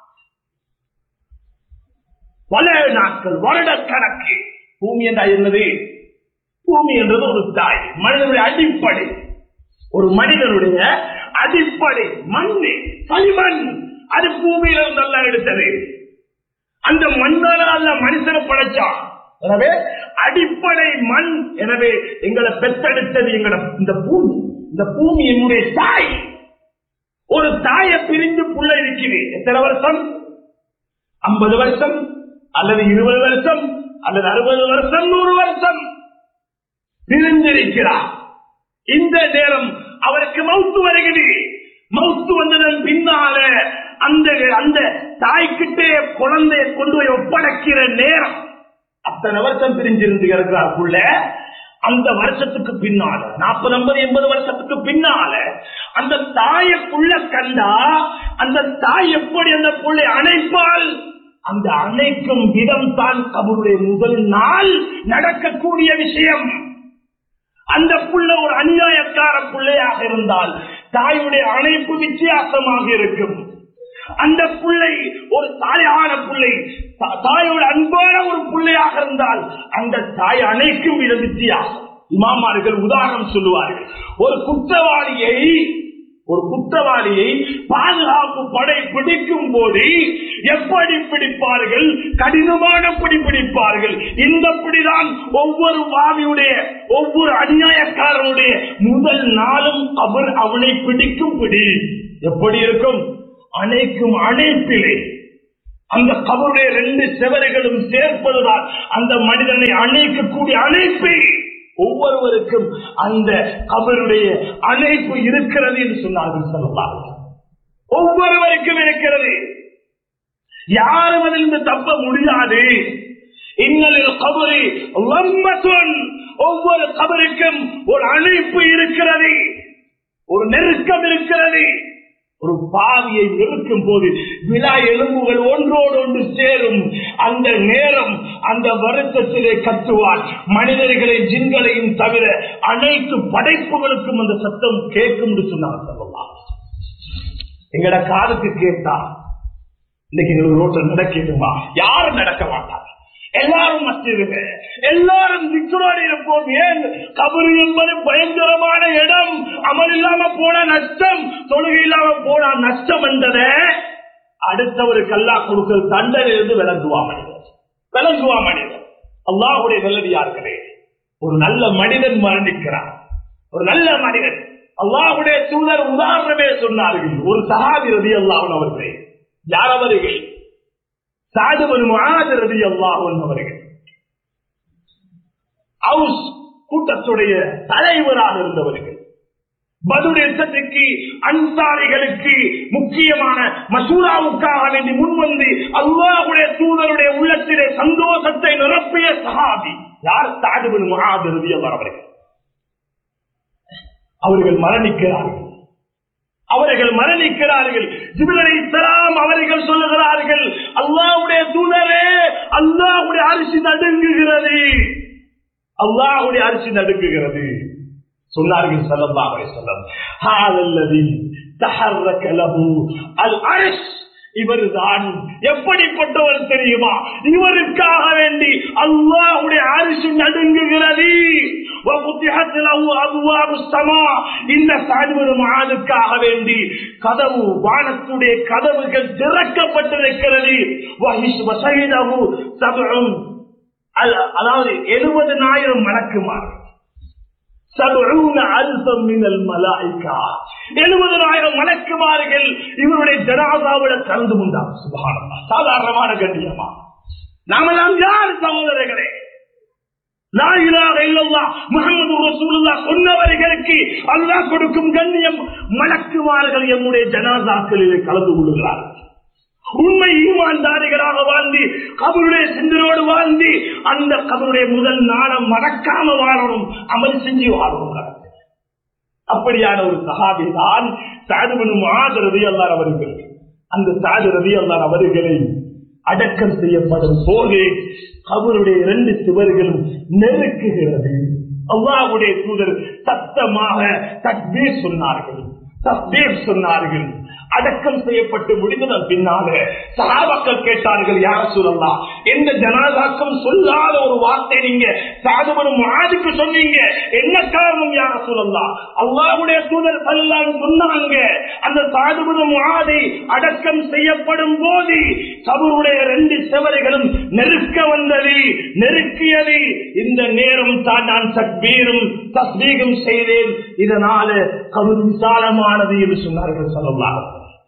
பல நாட்கள் வருடக்கணக்கு பூமி என்றா என்னது பூமி என்றது ஒரு தாய் மனிதனுடைய அடிப்படை ஒரு மனிதனுடைய அடிப்படை மண்ணு களிமண் அது பூமியில நல்லா எடுத்தது அந்த மண்ணால அல்ல மனுஷனை படைச்சான் எனவே அடிப்படை மண் எனவே எங்களை பெற்றெடுத்தது எங்களை இந்த பூமி இந்த பூமி என்னுடைய தாய் ஒரு தாயை பிரிந்து புள்ள இருக்குது எத்தனை வருஷம் ஐம்பது வருஷம் அல்லது இருபது வருஷம் அல்லது அறுபது வருஷம் நூறு வருஷம் பிரிந்திருக்கிறார் இந்த நேரம் அவருக்கு மவுத்து வருகிறது மவுத்து வந்ததன் பின்னால அந்த அந்த தாய்கிட்டே குழந்தையை கொண்டு போய் ஒப்படைக்கிற நேரம் அத்தனை வருஷம் பிரிஞ்சிருந்து இருக்கிறாருக்குள்ள அந்த வருஷத்துக்கு பின்னால நாற்பது ஐம்பது எண்பது வருஷத்துக்கு பின்னால அந்த தாயக்குள்ள கண்டா அந்த தாய் எப்படி அந்த புள்ளை அணைப்பால் அந்த அணைக்கும் விதம் தான் அவருடைய முதல் நாள் நடக்கக்கூடிய விஷயம் அந்த புள்ள ஒரு அநியாயக்கார பிள்ளையாக இருந்தால் தாயுடைய அணைப்பு வித்தியாசமாக இருக்கும் அந்த பிள்ளை ஒரு தாயான பிள்ளை தா- தாயோட அன்பான ஒரு பிள்ளையாக இருந்தால் அந்த தாய் அணைக்கும் வித வித்தியாசம் இமாமார்கள் உதாரணம் சொல்லுவார்கள் ஒரு குற்றவாளியை ஒரு குற்றவாளியை பாதுகாப்பு படை பிடிக்கும் போது எப்படி பிடிப்பார்கள் கடினமான பிடி பிடிப்பார்கள் இந்த பிடிதான் ஒவ்வொரு வாவியுடைய ஒவ்வொரு அநியாயக்காரனுடைய முதல் நாளும் அவர் அவனை பிடிக்கும் பிடி எப்படி இருக்கும் அணைக்கும் அணைப்பிலே அந்த கபருடைய ரெண்டு செவறுகளும் சேர்ப்பதுதான் அந்த மனிதனை அணைக்கக்கூடிய அணைப்பை ஒவ்வொருவருக்கும் அந்த கபருடைய அழைப்பு இருக்கிறது என்று சொன்னார்கள் சொல்லலாம் ஒவ்வொருவருக்கும் இருக்கிறது யாரும் அதிலிருந்து தப்ப முடியாது இன்னலில் கபரி லம்மத்துன் ஒவ்வொரு கபருக்கும் ஒரு அழைப்பு இருக்கிறது ஒரு நெருக்கம் இருக்கிறது ஒரு பாவியை நெருக்கும் போது விழா எலும்புகள் ஒன்றோடு ஒன்று சேரும் அந்த நேரம் அந்த வருத்தத்திலே கத்துவார் மனிதர்களை ஜின்களையும் தவிர அனைத்து படைப்புகளுக்கும் அந்த சத்தம் கேட்கும் என்று சொன்னார் சொல்லலாம் எங்கட காதுக்கு கேட்டா இன்னைக்கு எங்களுக்கு ரோட்டில் நடக்கணுமா யாரும் நடக்க மாட்டாங்க எல்லாரும் மஸ்ஜிதுங்க எல்லாரும் திக்குறாடி இருப்போம் ஏன் கபரு என்பது பயங்கரமான இடம் அமல் இல்லாம போன நஷ்டம் தொழுகை இல்லாம போன நஷ்டம் என்றத அடுத்தவர் கல்லா கொடுக்கிற தண்டனிலிருந்து விளங்குவா மனிதர் விளங்குவா மனிதர் அல்லாஹுடைய நல்லடியார்களே ஒரு நல்ல மனிதன் மரணிக்கிறார் ஒரு நல்ல மனிதன் அல்லாஹுடைய தூதர் உதாரணமே சொன்னார்கள் ஒரு சகாதி ரதி அல்லாஹன் அவர்களே யார் அவர்கள் சாதுவன் ரதி அல்லாஹன் அவர்கள் ஹவுஸ் கூட்டத்துடைய தலைவராக இருந்தவர்கள் பதுரேசத்துக்கு அன்சாரிகளுக்கு முக்கியமான மசூராவுக்காக வேண்டி முன்வந்து அல்லாஹுடைய தூதருடைய உள்ளத்திலே சந்தோஷத்தை நிரப்பிய சஹாபி யார் சாதுவன் ரதி அல்லாஹ் அவர்கள் அவர்கள் மரணிக்கிறார்கள் அவர்கள் மரணிக்கிறார்கள் ஜிபிலை தலாம் அவர்கள் சொல்லுகிறார்கள் அல்லாவுடைய தூதரே அல்லாஹுடைய அரிசி நடுங்குகிறது அல்லாஹுடைய அரிசி நடுங்குகிறது சொன்னார்கள் சல்லல்லாஹு அலைஹி வஸல்லம் ஹாலல்லதி தஹர்ரக லஹு அல் அர்ஷ் இவர்தான் எப்படிப்பட்டவர் தெரியுமா இவருக்காக வேண்டி அல்லாஹ்வுடைய அரிசி நடுங்குகிறது وفتحت له أبواب السماء இந்த சாதுவரும் ஆளுக்காக வேண்டி கதவு வானத்துடைய கதவுகள் திறக்கப்பட்டிருக்கிறது وشهده سبع அதாவது எழுபதனாயிரம் மலக்குமார் எழுபதனாயிரம் மலக்குமார்கள் இவருடைய ஜனாதாவிட கலந்து கொண்டார் சுபானமா சாதாரணமான கண்ணியமா நாமெல்லாம் யார் சகோதரர்களே முகமது ரசூலுல்லா சொன்னவர்களுக்கு அல்லாஹ் கொடுக்கும் கண்ணியம் மலக்குமார்கள் எம்முடைய ஜனாதாக்களிலே கலந்து கொள்ளுகிறார்கள் உண்மை ஈமான்தாரிகளாக வாழ்ந்து கபருடைய சிந்தனோடு வாழ்ந்து அந்த கபருடைய முதல் நாளம் மறக்காம வாழணும் அமல் செஞ்சு வாழணும் அப்படியான ஒரு சகாபி தான் சாதுவனும் ஆதரவி அல்லார் அவர்கள் அந்த சாது ரவி அல்லார் அவர்களை அடக்கம் செய்யப்படும் போது அவருடைய இரண்டு சுவர்களும் நெருக்குகிறது அல்லாவுடைய தூதர் சத்தமாக தக்பீர் சொன்னார்கள் தக்பீர் சொன்னார்கள் அடக்கம் செய்யப்பட்டு முடிந்ததன் பின்னால சகாபாக்கள் கேட்டார்கள் யார சொல்லலாம் எந்த ஜனாதாக்கம் சொல்லாத ஒரு வார்த்தை நீங்க சாதுபடும் ஆதுக்கு சொன்னீங்க என்ன காரணம் யார சொல்லலாம் அல்லாவுடைய தூதர் பல்லான்னு சொன்னாங்க அந்த சாதுபடும் ஆதை அடக்கம் செய்யப்படும் போது கபருடைய ரெண்டு செவரைகளும் நெருக்க வந்தது நெருக்கியது இந்த நேரம் தான் நான் சக்பீரும் தஸ்மீகம் செய்தேன் இதனால கபர் விசாலமானது என்று சொன்னார்கள் சொல்லலாம்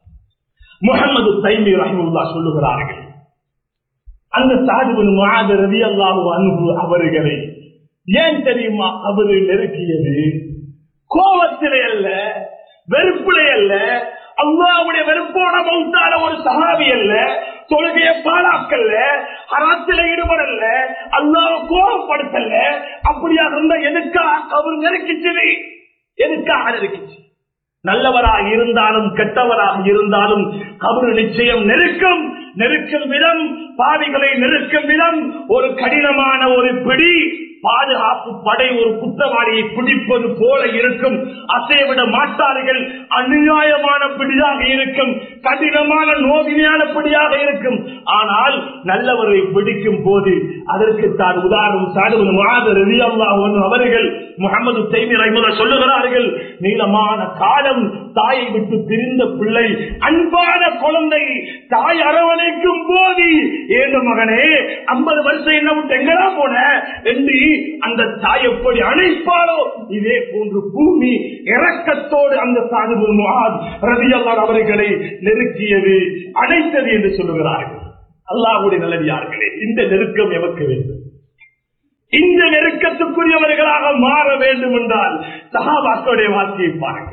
முகமது தைமி ரஹமுல்லா சொல்லுகிறார்கள் அந்த சாதுபின் மாத ரவி அல்லாஹு அன்பு அவர்களை ஏன் தெரியுமா அவரு நெருக்கியது கோபத்திலே அல்ல வெறுப்பிலே அல்ல அல்லாவுடைய வெறுப்போட மௌத்தான ஒரு சகாவி அல்ல தொழுகைய பாலாக்கல்ல அறத்தில ஈடுபடல அல்லாஹ் கோபப்படுத்தல அப்படியாக இருந்தா எதுக்காக அவர் நெருக்கிச்சது எதுக்காக நெருக்கிச்சு நல்லவராக இருந்தாலும் கெட்டவராக இருந்தாலும் கபரு நிச்சயம் நெருக்கம் நெருக்கும் விதம் பாவிகளை நெருக்கும் விதம் ஒரு கடினமான ஒரு பிடி பாதுகாப்பு படை ஒரு குற்றவாளியை பிடிப்பது போல இருக்கும் அசைவிட மாட்டார்கள் அநியாயமான பிடியாக இருக்கும் கடினமான நோவினையான பிடியாக இருக்கும் ஆனால் நல்லவரை பிடிக்கும் போது அதற்கு தான் உதாரணம் சாடுவது மாத ரவியல்லா அவர்கள் முகமது தைமி ரஹ்மத சொல்லுகிறார்கள் நீளமான காலம் தாயை விட்டு பிரிந்த பிள்ளை அன்பான குழந்தை தாய் அரவணைக்கும் போது ஏழு மகனே ஐம்பது வருஷம் என்ன விட்டு எங்கடா போன என்று அந்த தாய் எப்படி அணைப்பாரோ இதே போன்று பூமி இறக்கத்தோடு அந்த சாதுபு முகாத் ரதியல்லார் அவர்களை நெருக்கியது அணைத்தது என்று சொல்லுகிறார்கள் அல்லாஹுடைய நல்லடியார்களே இந்த நெருக்கம் எமக்கு வேண்டும் இந்த நெருக்கம் நெருக்கத்துக்குரியவர்களாக மாற வேண்டும் என்றால் சகாபாக்களுடைய வாழ்க்கையை பாருங்கள்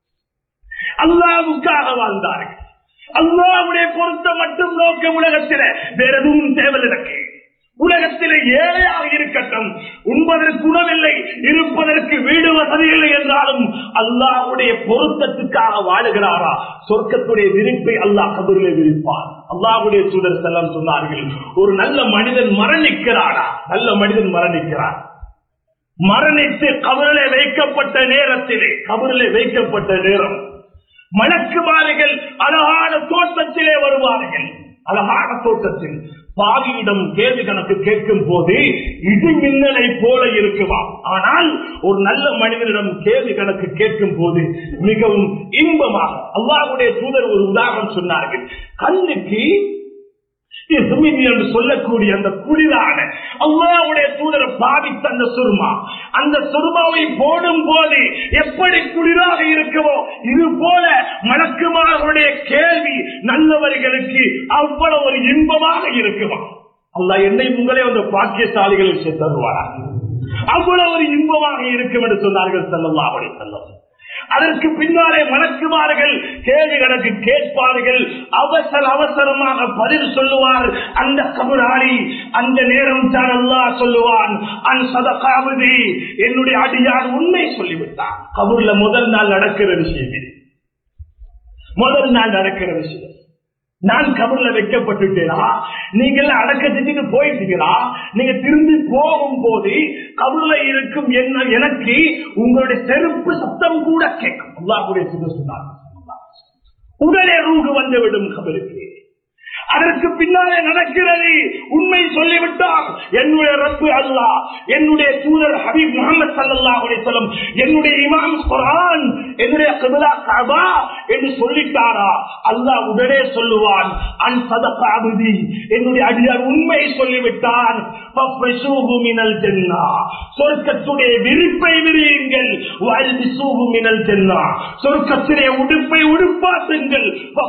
அல்லாவுக்காக வாழ்ந்தார்கள் அல்லாவுடைய பொருத்தம் மட்டும் நோக்க உலகத்தில வேற எதுவும் தேவை எனக்கு உலகத்திலே ஏழையாக இருக்கட்டும் உண்பதற்கு உணவில்லை இருப்பதற்கு வீடு வசதி இல்லை என்றாலும் அல்லாஹ்வுடைய பொருத்தத்துக்காக வாழுகிறாரா சொர்க்கத்துடைய விரிப்பை அல்லாஹ் கபரிலே விரிப்பார் அல்லாஹ்வுடைய தூதர் செல்லம் சொன்னார்கள் ஒரு நல்ல மனிதன் மரணிக்கிறாரா நல்ல மனிதன் மரணிக்கிறார் மரணித்து கபரிலே வைக்கப்பட்ட நேரத்திலே கபரிலே வைக்கப்பட்ட நேரம் மலக்குமாரிகள் அழகான தோட்டத்திலே வருவார்கள் அழகான தோட்டத்தில் பாவியிடம் கேள்வி கணக்கு கேட்கும் போது இடி மின்னலை போல இருக்குமா ஆனால் ஒரு நல்ல மனிதனிடம் கேள்வி கணக்கு கேட்கும் போது மிகவும் இன்பமாக அல்லாஹ்வுடைய தூதர் ஒரு உதாரணம் சொன்னார்கள் கண்ணுக்கு சுமிதி என்று சொல்லக்கூடிய அந்த குளிரான அல்லாவுடைய தூதரை பாவித்த அந்த சுருமா அந்த சுருமாவை போடும் போது எப்படி குளிராக இருக்குமோ இது போல மணக்குமார்களுடைய கேள்வி நல்லவர்களுக்கு அவ்வளவு ஒரு இன்பமாக இருக்குமா அல்ல என்னை உங்களே அந்த பாக்கியசாலிகளுக்கு தருவாரா அவ்வளவு ஒரு இன்பமாக இருக்கும் என்று சொன்னார்கள் செல்லல்லாவுடைய செல்லம் அதற்கு பின்னாலே மணக்குமார்கள் கேள்வி கணக்கு கேட்பார்கள் அவசர அவசரமாக பதில் சொல்லுவார் அந்த கபுராளி அந்த நேரம் தான் அல்லாஹ் சொல்லுவான் அன் சதகாவதி என்னுடைய அடியார் உண்மை சொல்லிவிட்டான் கபூர்ல முதல் நாள் நடக்கிற விஷயம் இது முதல் நாள் நடக்கிற விஷயம் நான் கபர்ல வைக்கப்பட்டுட்டேனா நீங்க எல்லாம் அடக்க செஞ்சுட்டு போயிட்டீங்களா நீங்க திரும்பி போகும் போது கபர்ல இருக்கும் என்ன எனக்கு உங்களுடைய செருப்பு சத்தம் கூட கேட்கும் அல்லாஹ்வுடைய சுத்த சொன்னார் உடனே ரூகு வந்துவிடும் கபருக்கு அதற்கு பின்னாலே நடக்கிறது உண்மை சொல்லிவிட்டால் என்னுடைய ரப்பு அல்லா என்னுடைய தூதர் ஹபீப் முகமது சல்லா சொல்லம் என்னுடைய இமாம் குரான் என்னுடைய கபிலா கபா என்று சொல்லிட்டாரா அல்லாஹ் உடனே சொல்லுவான் அன் சதகாபதி என்னுடைய அடியார் உண்மை சொல்லிவிட்டான் மினல் ஜென்னா சொர்க்கத்துடைய விரிப்பை விரியுங்கள் மினல் ஜென்னா சொர்க்கத்திலே உடுப்பை உடுப்பாட்டுங்கள்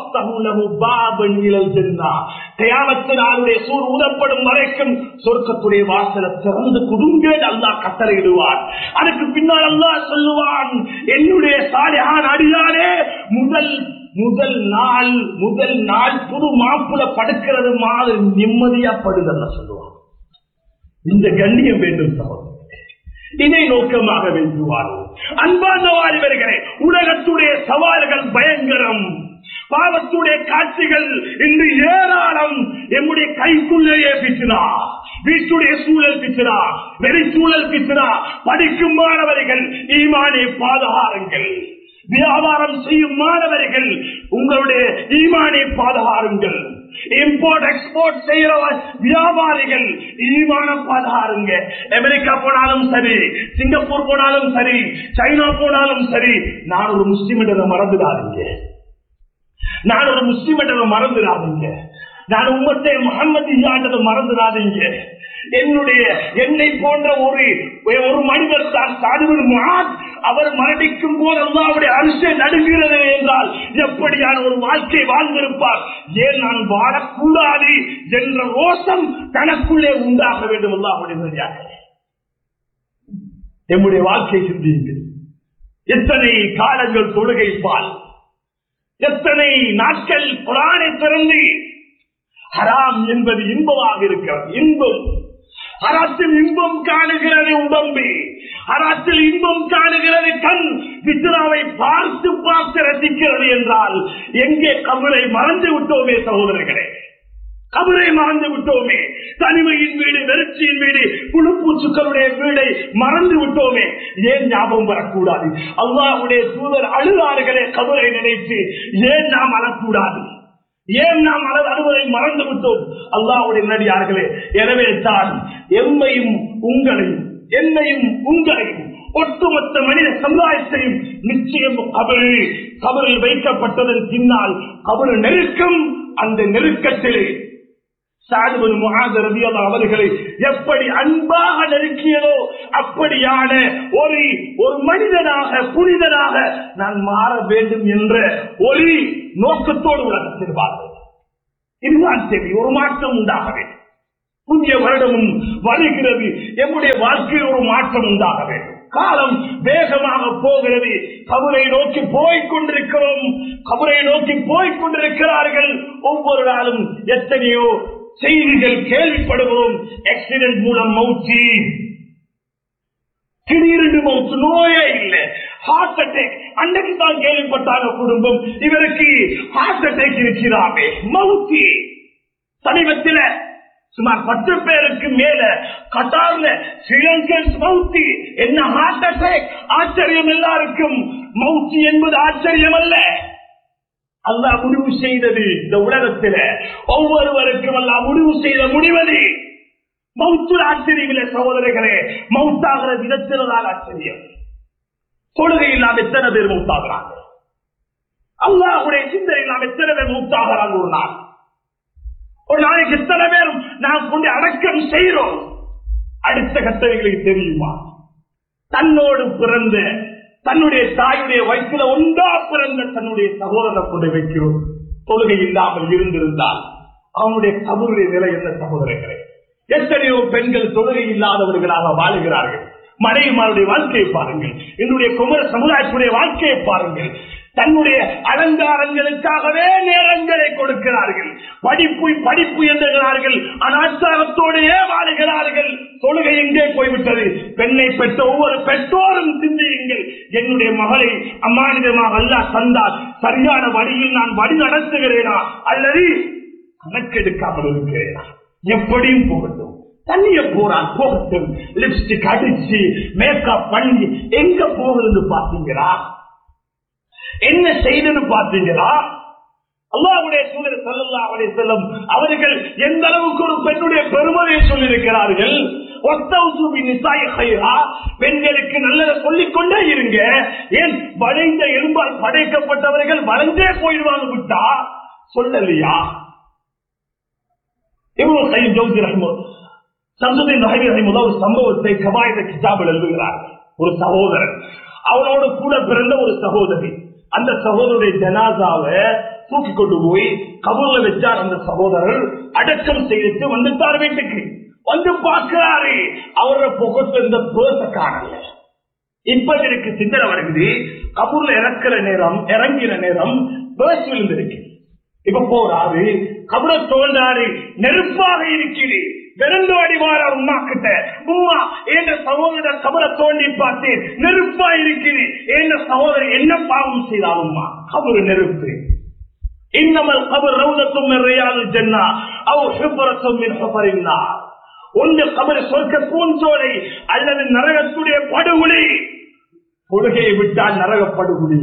பாபன் இழல் ஜென்னா தயாமத்தினாருடைய சூர் ஊதப்படும் வரைக்கும் சொர்க்கத்துடைய வாசலை திறந்து குடுங்கள் அல்லாஹ் கட்டளையிடுவார் அதுக்கு பின்னால் அல்லாஹ் சொல்லுவான் என்னுடைய சாலையான் அடியாரே முதல் முதல் நாள் முதல் நாள் புது மாப்புல படுக்கிறது மாதிரி நிம்மதியா படுதல்ல சொல்லுவான் இந்த கண்ணியம் வேண்டும் சகோதரர் இதை நோக்கமாக வேண்டுவார்கள் அன்பார்ந்த வாலிபர்களே உலகத்துடைய சவால்கள் பயங்கரம் பாவத்துடைய காட்சிகள் இன்று ஏராளம் எம்முடைய கைக்குள்ளேயே பிச்சுனா வீட்டுடைய சூழல் பிச்சுனா வெளி சூழல் பிச்சுனா படிக்கும் மாணவர்கள் ஈமானை பாதுகாருங்கள் வியாபாரம் செய்யும் மாணவர்கள் உங்களுடைய ஈமானை பாதுகாருங்கள் இம்போர்ட் எக்ஸ்போர்ட் செய்யற வியாபாரிகள் ஈமான பாதுகாருங்க அமெரிக்கா போனாலும் சரி சிங்கப்பூர் போனாலும் சரி சைனா போனாலும் சரி நான் ஒரு முஸ்லிம் என்ற மறந்துடாதீங்க நான் ஒரு முஸ்லிம் என்றதை மறந்துடாதீங்க நான் உம்மத்தை முகமது என்றதை மறந்துடாதீங்க என்னுடைய என்னை போன்ற ஒரு ஒரு மனிதர் தான் சாதுவின் அவர் மரணிக்கும் போது அல்லாவுடைய அரிசை நடுங்கிறது என்றால் எப்படியான ஒரு வாழ்க்கை வாழ்ந்திருப்பார் ஏன் நான் வாழக்கூடாது என்ற ரோஷம் தனக்குள்ளே உண்டாக வேண்டும் அல்லாவுடைய நம்முடைய வாழ்க்கை சிந்தியுங்கள் எத்தனை காலங்கள் தொழுகை பால் எத்தனை நாட்கள் குரானை திறந்து ஹராம் என்பது இன்பமாக இருக்கிறது இன்பம் ஹராத்தில் இன்பம் காணுகிறது உடம்பு ஹராத்தில் இன்பம் காணுகிறது கண் பித்ராவை பார்த்து பார்த்து ரசிக்கிறது என்றால் எங்கே கபலை மறந்து விட்டோமே சகோதரர்களே கபரை மறந்து விட்டோமே தனிமையின் வீடு வெறுச்சியின் வீடு புழுப்பூச்சுக்களுடைய வீடை மறந்து விட்டோமே ஏன் ஞாபகம் வரக்கூடாது அல்லாவுடைய தூதர் அழுதார்களே கபரை நினைத்து ஏன் நாம் அழக்கூடாது ஏன் நாம் அளவு அழுவதை மறந்து விட்டோம் அல்லாவுடைய நடிகார்களே எனவே தான் எம்மையும் உங்களையும் என்னையும் உங்களையும் ஒட்டுமொத்த மனித சமுதாயத்தையும் நிச்சயம் கபரு கபரில் வைக்கப்பட்டதன் பின்னால் கபரு நெருக்கம் அந்த நெருக்கத்திலே சாதுவன் முகாதரதி அவர்களை எப்படி அன்பாக நெருக்கியதோ அப்படியான ஒரு ஒரு மனிதனாக புனிதனாக நான் மாற வேண்டும் என்ற ஒரு நோக்கத்தோடு உலகத்தில் வாழ்வது இதுதான் சரி ஒரு மாற்றம் உண்டாக வேண்டும் புதிய வருடமும் வருகிறது எம்முடைய வாழ்க்கையில் ஒரு மாற்றம் உண்டாக வேண்டும் காலம் வேகமாக போகிறது கபரை நோக்கி போய்க் கொண்டிருக்கிறோம் கபரை நோக்கி போய்க் கொண்டிருக்கிறார்கள் ஒவ்வொரு நாளும் எத்தனையோ செய்திகள் கேள்விப்படுகிறோம் ஆக்சிடென்ட் மூலம் மௌச்சி திடீரென்று மௌத்து நோயே இல்லை ஹார்ட் அட்டாக் அன்னைக்கு தான் கேள்விப்பட்டாங்க குடும்பம் இவருக்கு ஹார்ட் அட்டாக் இருக்கிறாமே மௌத்தி சமீபத்தில் சுமார் பத்து பேருக்கு மேல கட்டார்ல ஸ்ரீலங்கன் மௌத்தி என்ன ஹார்ட் அட்டாக் ஆச்சரியம் எல்லாருக்கும் மௌத்தி என்பது ஆச்சரியம் அல்ல அல்லாஹ் முடிவு செய்தது இந்த உலகத்தில ஒவ்வொருவருக்கும் அல்லாஹ் முடிவு செய்த முடிவது மௌத்து ஆச்சரியம் இல்லை சகோதரர்களே மௌத்தாகிற விதத்தில்தான் ஆச்சரியம் தொழுகை இல்லாம எத்தனை பேர் மௌத்தாகிறாங்க அல்லாஹுடைய சிந்தனை இல்லாம எத்தனை பேர் மௌத்தாகிறாங்க ஒரு நாள் ஒரு நாளைக்கு எத்தனை பேரும் நாம் கொண்டு அடக்கம் செய்கிறோம் அடுத்த கட்டளைகளுக்கு தெரியுமா தன்னோடு பிறந்த தன்னுடைய தாயுடைய வயிற்றுல ஒன்றா பிறந்த தன்னுடைய சகோதரனை கொண்டு வைக்கிறோம் தொழுகை இல்லாமல் இருந்திருந்தால் அவனுடைய கபருடைய நிலை என்ன சகோதரர்களே எத்தனையோ பெண்கள் தொழுகை இல்லாதவர்களாக வாழுகிறார்கள் மனைவிமாருடைய வாழ்க்கையை பாருங்கள் என்னுடைய குமர சமுதாயத்துடைய வாழ்க்கையை பாருங்கள் தன்னுடைய அலங்காரங்களுக்காகவே நேரங்களை கொடுக்கிறார்கள் படிப்பு படிப்பு என்கிறார்கள் அனாச்சாரத்தோடையே வாழுகிறார்கள் தொழுகை எங்கே போய்விட்டது பெண்ணை பெற்ற ஒவ்வொரு பெற்றோரும் சிந்தியுங்கள் என்னுடைய மகளை அம்மானிதமாக அல்லா தந்தால் சரியான வழியில் நான் வழி நடத்துகிறேனா அல்லது கணக்கெடுக்காமல் இருக்கிறேனா எப்படியும் போகட்டும் தண்ணிய போறான் போகட்டும் லிப்ஸ்டிக் அடிச்சு மேக்கப் பண்ணி எங்க போகுதுன்னு பாத்தீங்களா என்ன செய்தது பாத்தீங்களா அல்லாவுடைய சூழல் சல்லல்லாஹு அலைஹி வஸல்லம் அவர்கள் எந்த அளவுக்கு ஒரு பெண்ணுடைய பெருமதியை சொல்லியிருக்கிறார்கள் ஒத்தவுசு பின் நிசாஇ கைரா பெண்களுக்கு நல்லதை சொல்லிக் கொண்டே இருங்க ஏன் வளைந்த எலும்பால் படைக்கப்பட்டவர்கள் வளைந்தே போயிடுவாங்க விட்டா சொல்லலையா இவ்வளவு கையும் ஜோதி ரஹ்மோ சம்சுதீன் ரஹீம் ரஹிமுல்லா ஒரு சம்பவத்தை கபாயத கிதாபில் எழுதுகிறார் ஒரு சகோதரன் அவனோட கூட பிறந்த ஒரு சகோதரி அந்த சகோதரனுடைய ஜனாதாவை தூக்கி கொண்டு போய் கபூர்ல வச்சார் அந்த சகோதரர் அடக்கம் செய்துட்டு வந்துட்டார் வீட்டுக்கு வந்து பார்க்கிறாரு அவரோட புகத்துல இருந்த பேச காணல இப்ப எனக்கு சிந்தனை வருகிறது கபூர்ல இறக்குற நேரம் இறங்கின நேரம் பேஸ் விழுந்திருக்கு இப்ப போறாரு கபர தோன்றாரு நெருப்பாக இருக்கிறது விரண்டு அடிவார உமா கிட்ட உமா என்ற சகோதரர் கபர தோண்டி பார்த்து நெருப்பா இருக்குது என்ற சகோதரர் என்ன பாவம் செய்தால் உமா கபரு நெருப்பு இன்னமல் கபர் ரவுதத்தும் ரியால் ஜன்னா அவ் ஹிப்ரத்தும் மின் ஹிப்ரின்னா ஒன்று கபர் சொர்க்க பூஞ்சோலை அல்லது நரகத்துடைய படுகொலை கொள்கையை விட்டால் நரக படுகொலை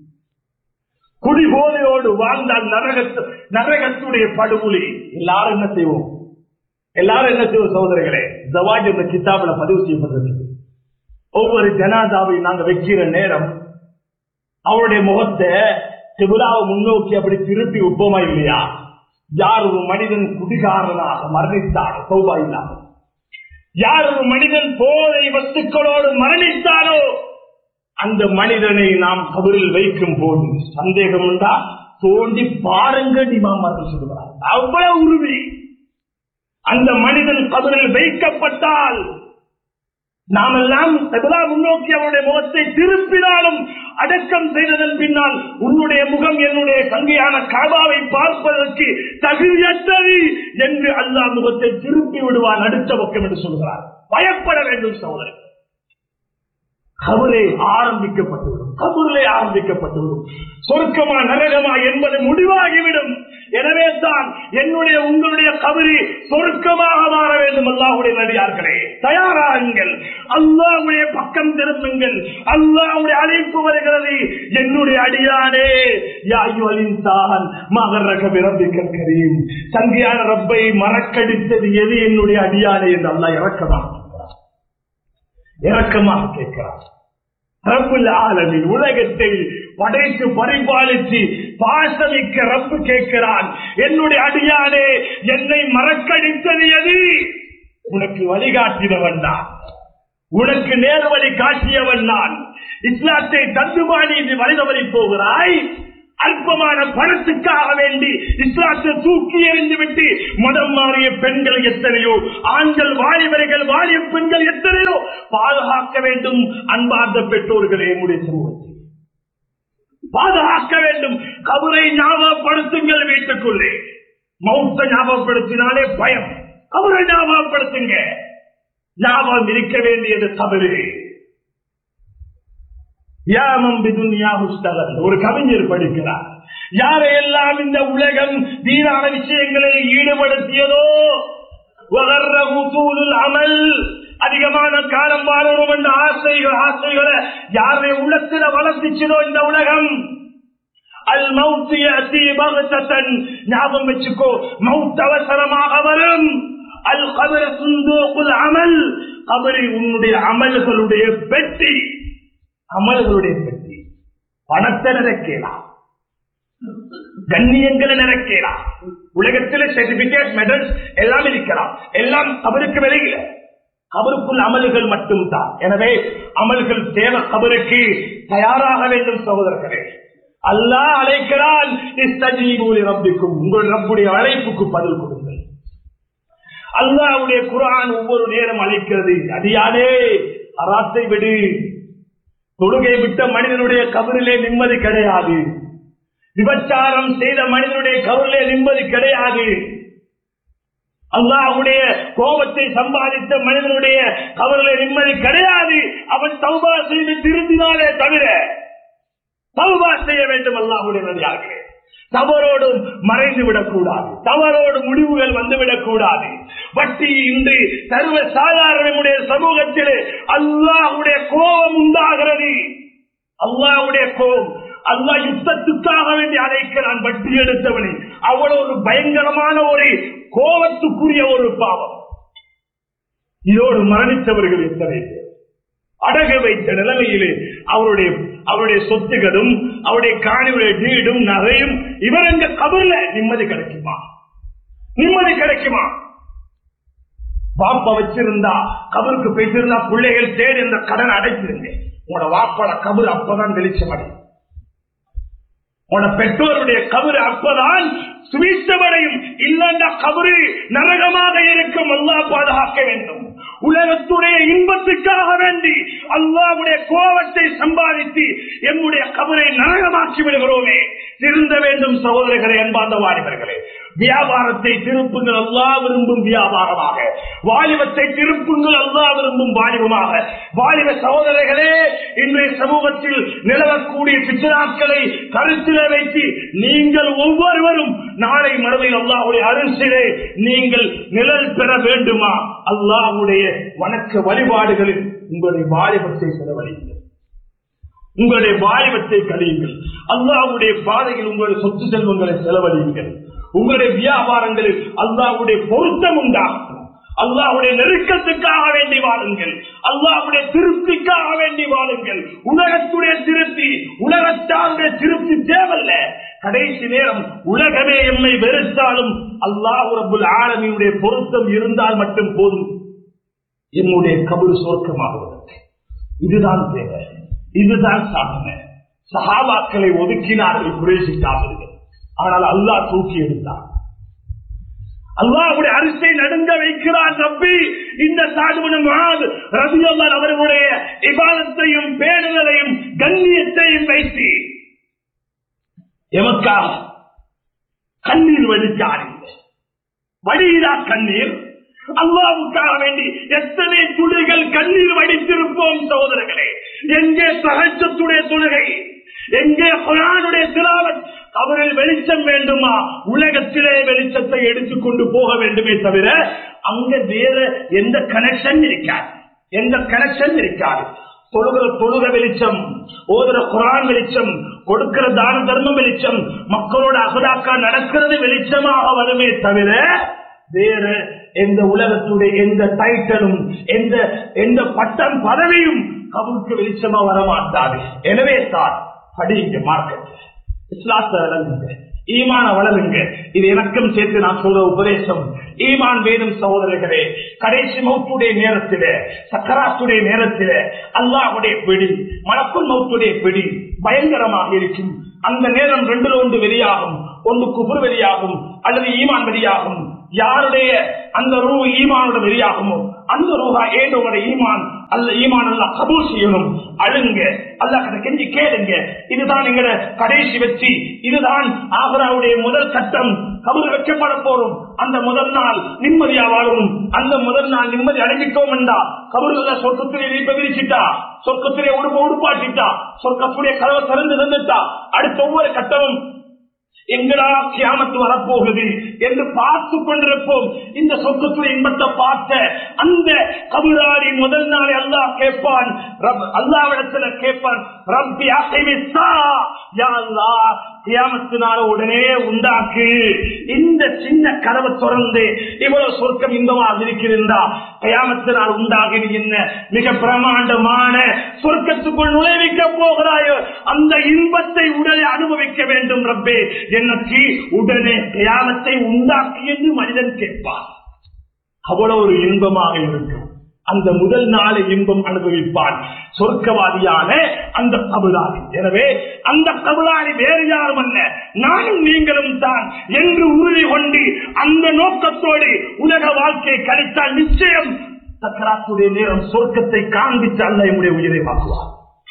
குடிபோதையோடு வாழ்ந்தால் நரகத்து நரகத்துடைய படுகொலை எல்லாரும் என்ன செய்வோம் எல்லாரும் என்ன செய்வோம் சகோதரர்களே ஜவாஜ் என்ற கிதாபில பதிவு செய்யப்பட்டிருக்கு ஒவ்வொரு ஜனாதாவை நாங்க வைக்கிற நேரம் அவருடைய முகத்தை திபுராவை முன்னோக்கி அப்படி திருப்பி உப்பமா இல்லையா யார் ஒரு மனிதன் குடிகாரனாக மரணித்தாரோ சௌபா இல்லாமல் யார் ஒரு மனிதன் போதை வஸ்துக்களோடு மரணித்தாரோ அந்த மனிதனை நாம் கபரில் வைக்கும் போது சந்தேகம் உண்டா தோண்டி பாருங்கள் இமாமர்கள் சொல்கிறார் அவ்வளவு உருவி அந்த மனிதன் கபரில் வைக்கப்பட்டால் நாமெல்லாம் சகுலா முன்னோக்கி அவருடைய முகத்தை திருப்பினாலும் அடக்கம் செய்ததன் பின்னால் உன்னுடைய முகம் என்னுடைய சங்கையான காபாவை பார்ப்பதற்கு தகுதியற்றது என்று அல்லாஹ் முகத்தை திருப்பி விடுவான் அடுத்த பக்கம் என்று சொல்கிறார் பயப்பட வேண்டும் சகோதரர் கபரே ஆரம்பிக்கப்பட்டுவிடும் கபூரிலே ஆரம்பிக்கப்பட்டுவிடும் சொர்க்கமா நரகமா என்பது முடிவாகிவிடும் எனவே தான் என்னுடைய உங்களுடைய கபரி சொர்க்கமாக மாற வேண்டும் அல்லாஹுடைய நடிகார்களே தயாராகுங்கள் அல்லாஹுடைய பக்கம் திரும்புங்கள் அல்லாஹுடைய அழைப்பு வருகிறது என்னுடைய அடியானே யாயுவலின் தான் மகரக விரம்பிக்கல் கரீம் சங்கியான ரப்பை மறக்கடித்தது எது என்னுடைய அடியானே என்று அல்லாஹ் இறக்கமாக இரக்கமாக கேட்கிறார் ரப்புல் ஆலமின் உலகத்தை படைத்து பரிபாலித்து பாசமிக்க ரப்பு கேட்கிறான் என்னுடைய அடியானே என்னை மறக்கடித்தது எது உனக்கு வழிகாட்டினவன் நான் உனக்கு நேர்வழி காட்டியவன் நான் இஸ்லாத்தை தந்துமானி வழிதவறி போகிறாய் அல்பமான பணத்துக்காக வேண்டி இஸ்லாத்தை தூக்கி எறிந்து விட்டு மதம் மாறிய பெண்கள் எத்தனையோ ஆண்கள் வாலிபர்கள் வாலிய பெண்கள் எத்தனையோ பாதுகாக்க வேண்டும் அன்பார்ந்த பெற்றோர்களே என்னுடைய சமூகத்தில் பாதுகாக்க வேண்டும் கபரை ஞாபகப்படுத்துங்கள் வீட்டுக்குள்ளே மௌத்த ஞாபகப்படுத்தினாலே பயம் கபரை ஞாபகப்படுத்துங்க ஞாபகம் இருக்க வேண்டியது தவறு யாமம் பிதுன்யா முஸ்தகன். ஒரு கவிஞர் படிக்கிறார் யாரையெல்லாம் இந்த உலகம் வீணான விஷயங்களில் ஈடுபடுத்தியதோ வளர்ற உசூலுல் அமல் அதிகமான காலம் வாழணும் என்ற ஆசைகள் ஆசைகளை யாருடைய உள்ளத்தில வளர்த்துச்சதோ இந்த உலகம் அல் மௌத்து யஅதி பக்தத்தன் ஞாபகம் வச்சுக்கோ மௌத் அவசரமாக வரும் அல் கபர சுந்தூகுல் அமல் கபரி உன்னுடைய அமல்களுடைய பெட்டி அமல்களுடைய பெட்டி பணத்தை நினைக்கலாம் கண்ணியங்களை நினைக்கலாம் உலகத்தில் சர்டிபிகேட் மெடல்ஸ் எல்லாம் இருக்கலாம் எல்லாம் கபருக்கு வெளியில கபருக்குள் அமல்கள் மட்டும்தான் எனவே அமல்கள் தேவை கபருக்கு தயாராக வேண்டும் சகோதரர்களே அல்லாஹ் அழைக்கிறான் இஸ்தஜீபூலி ரப்பிக்கும் உங்கள் ரப்புடைய அழைப்புக்கு பதில் கொடுங்கள் அல்லாஹ்வுடைய குர்ஆன் ஒவ்வொரு நேரம் அழைக்கிறது அடியானே அராத்தை விடு தொழுகை விட்ட மனிதனுடைய கபரிலே நிம்மதி கிடையாது விபச்சாரம் செய்த மனிதனுடைய கபரிலே நிம்மதி கிடையாது அல்லாஹ்வுடைய கோபத்தை சம்பாதித்த மனிதனுடைய கபரிலே நிம்மதி கிடையாது அவன் தௌபா செய்து திருந்தினாலே தவிர தௌபா செய்ய வேண்டும் அல்லாஹ்வுடைய நடிகார்களே தவறோடும் மறைந்து விடக்கூடாது தவறோடு முடிவுகள் வந்துவிடக் கூடாது வட்டி இன்று சர்வ சாதாரணமுடைய சமூகத்திலே அல்லாஹ்வுடைய கோபம் உண்டாகிறது அல்லாஹ்வுடைய கோபம் அல்லாஹ் யுத்தத்துக்காக வேண்டி அழைக்கிறான் வட்டி எடுத்தவனை அவ்வளவு ஒரு பயங்கரமான ஒரு கோபத்துக்குரிய ஒரு பாவம் இதோடு மரணித்தவர்கள் எத்தனை பேர் அடகு வைத்த நிலைமையிலே அவருடைய அவருடைய சொத்துகளும் அவருடைய காணியுடைய வீடும் நகையும் இவர் எங்க கபர்ல நிம்மதி கிடைக்குமா நிம்மதி கிடைக்குமா வாப்ப வச்சிருந்தா கபருக்கு போயிட்டிருந்தா பிள்ளைகள் தேடி இந்த கடன் அடைச்சிருங்க உங்களோட வாப்பட கபர் அப்பதான் வெளிச்சம் அடையும் உன பெற்றோருடைய கபரு அப்பதான் சுவீச்சமடையும் இல்லைன்னா கபரு நரகமாக இருக்கும் அல்லாஹ் பாதுகாக்க வேண்டும் உலகத்துடைய இன்பத்துக்காக வேண்டி அல்லாவுடைய கோபத்தை சம்பாதித்து எம்முடைய கபரை நரகமாக்கி விடுகிறோமே திருந்த வேண்டும் சகோதரர்களே அன்பார்ந்த வாலிபர்களே வியாபாரத்தை திருப்புங்கள் அல்லா விரும்பும் வியாபாரமாக வாலிபத்தை திருப்புங்கள் அல்லா விரும்பும் வாலிபமாக வாலிப சகோதரர்களே இன்றைய சமூகத்தில் நிலவக்கூடிய பிச்சனாக்களை கருத்திலே வைத்து நீங்கள் ஒவ்வொருவரும் நாளை மறுமையில் அல்லாஹுடைய அரசிலே நீங்கள் நிழல் பெற வேண்டுமா அல்லாஹுடைய வணக்க வழிபாடுகளில் உங்களுடைய வாலிபத்தை செலவழிங்கள் உங்களுடைய வாலிபத்தை கழியுங்கள் அல்லாஹ்வுடைய பாதையில் உங்களுடைய சொத்து செல்வங்களை செலவழியுங்கள் உங்களுடைய வியாபாரங்களில் அல்லாஹ்வுடைய பொருத்தம் உண்டாகும் அல்லாஹ்வுடைய நெருக்கத்துக்காக வேண்டி வாழுங்கள் அல்லாஹ்வுடைய திருப்திக்காக வேண்டி வாழுங்கள் உலகத்துடைய திருப்தி உலகத்தாருடைய திருப்தி தேவல்ல கடைசி நேரம் உலகமே எம்மை வெறுத்தாலும் அல்லாஹ் ரபுல் ஆலமியுடைய பொருத்தம் இருந்தால் மட்டும் போதும் என்னுடைய கபரு சொர்க்கமாகுவதற்கு இதுதான் தேவை இதுதான் சாதனை சஹாபாக்களை ஒதுக்கினார்கள் குறைசிக்காதீர்கள் ஆனால் அல்லாஹ் தூக்கி எடுத்தார் அல்லாஹ்வுடைய அரிசை நடுங்க வைக்கிறான் ரப்பி இந்த சாதுவனும் ரவி அவர்களுடைய இபாதத்தையும் பேணுதலையும் கண்ணியத்தையும் வைத்து எமக்காக கண்ணீர் வடித்தார்கள் வடிகிறா கண்ணீர் அல்லாவுக்காக வேண்டி எத்தனை துளிகள் கண்ணீர் வடித்திருப்போம் சகோதரர்களே எங்கே சகஜத்துடைய துளிகை எங்கே குரானுடைய திராவத் அவரில் வெளிச்சம் வேண்டுமா உலகத்திலே வெளிச்சத்தை எடுத்துக்கொண்டு போக வேண்டுமே தவிர அங்க வேற எந்த கனெக்ஷன் இருக்காது எந்த கனெக்ஷன் இருக்காது தொழுகிற தொழுக வெளிச்சம் ஓதுற குரான் வெளிச்சம் கொடுக்கிற தான தர்மம் வெளிச்சம் மக்களோட அகதாக்கா நடக்கிறது வெளிச்சமாக வருமே தவிர வேற எந்த உலகத்துடைய எந்த டைட்டலும் எந்த எந்த பட்டம் பதவியும் கவுக்கு வெளிச்சமா வரமாட்டாது எனவே தான் படிங்க மார்க்கெட் இஸ்லாத்தை வளருங்க ஈமான வளருங்க இது எனக்கும் சேர்த்து நான் சொல்ற உபதேசம் ஈமான் வேணும் சகோதரர்களே கடைசி மௌத்துடைய நேரத்திலே சக்கராத்துடைய நேரத்திலே அல்லாஹுடைய பிடி மலக்குள் மௌத்துடைய பிடி பயங்கரமாக இருக்கும் அந்த நேரம் ரெண்டுல ஒன்று வெளியாகும் ஒன்று குபுர் வெளியாகும் அல்லது ஈமான் வெளியாகும் யாருடைய அந்த ரூ ஈமானோட வெளியாகுமோ அந்த ரூஹா ஏதோட ஈமான் அல்ல ஈமான் அல்ல கபூல் செய்யணும் அழுங்க அல்ல கிட்ட கெஞ்சி கேளுங்க இதுதான் எங்கட கடைசி வெற்றி இதுதான் ஆகராவுடைய முதல் சட்டம் கபூர் வைக்கப்பட போறோம் அந்த முதல் நாள் நிம்மதியா வாழணும் அந்த முதல் நாள் நிம்மதி அடைஞ்சிட்டோம் என்றா கபூர்ல சொர்க்கத்திலே நீப்ப விரிச்சிட்டா சொர்க்கத்திலே உடுப்பு உடுப்பாட்டிட்டா சொர்க்கத்துடைய கதவை திறந்து தந்துட்டா அடுத்த ஒவ்வொரு கட்டமும் எங்கடா கியாமத்து வரப்போகுது என்று பார்த்து கொண்டிருப்போம் இந்த சொர்க்கத்துடைய இன்பத்தை பார்த்த அந்த கபுராரி முதல் நாளை அல்லாஹ் கேட்பான் ரப்- அல்லாவிடத்துல கேட்பான் ரப்பி அசைவித்தா யா அல்லாஹ் கியாமத்தினால உடனே உண்டாக்கு இந்த சின்ன கதவை திறந்து இவ்வளவு சொர்க்கம் இன்பமாக இருக்கின்றா கயாமத்தினால் உண்டாகிறது என்ன மிக பிரமாண்டமான சொர்க்கத்துக்குள் நுழைவிக்க போகிறாயோ அந்த இன்பத்தை உடனே அனுபவிக்க வேண்டும் ரப்பே எனக்கு உடனே கயாமத்தை உண்டாக்கி என்று மனிதன் கேட்பான் அவ்வளவு ஒரு இன்பமாக இருக்கும் அந்த முதல் நாளை இன்பம் அனுபவிப்பான் சொர்க்கவாதியான அந்த கபுலாரி எனவே அந்த கபுலாரி வேறு யாரும் அல்ல நானும் நீங்களும் தான் என்று உறுதி கொண்டு அந்த நோக்கத்தோடு உலக வாழ்க்கையை கழித்தால் நிச்சயம் சக்கராத்துடைய நேரம் சொர்க்கத்தை காண்பித்து அல்ல என்னுடைய உயிரை வாங்குவார்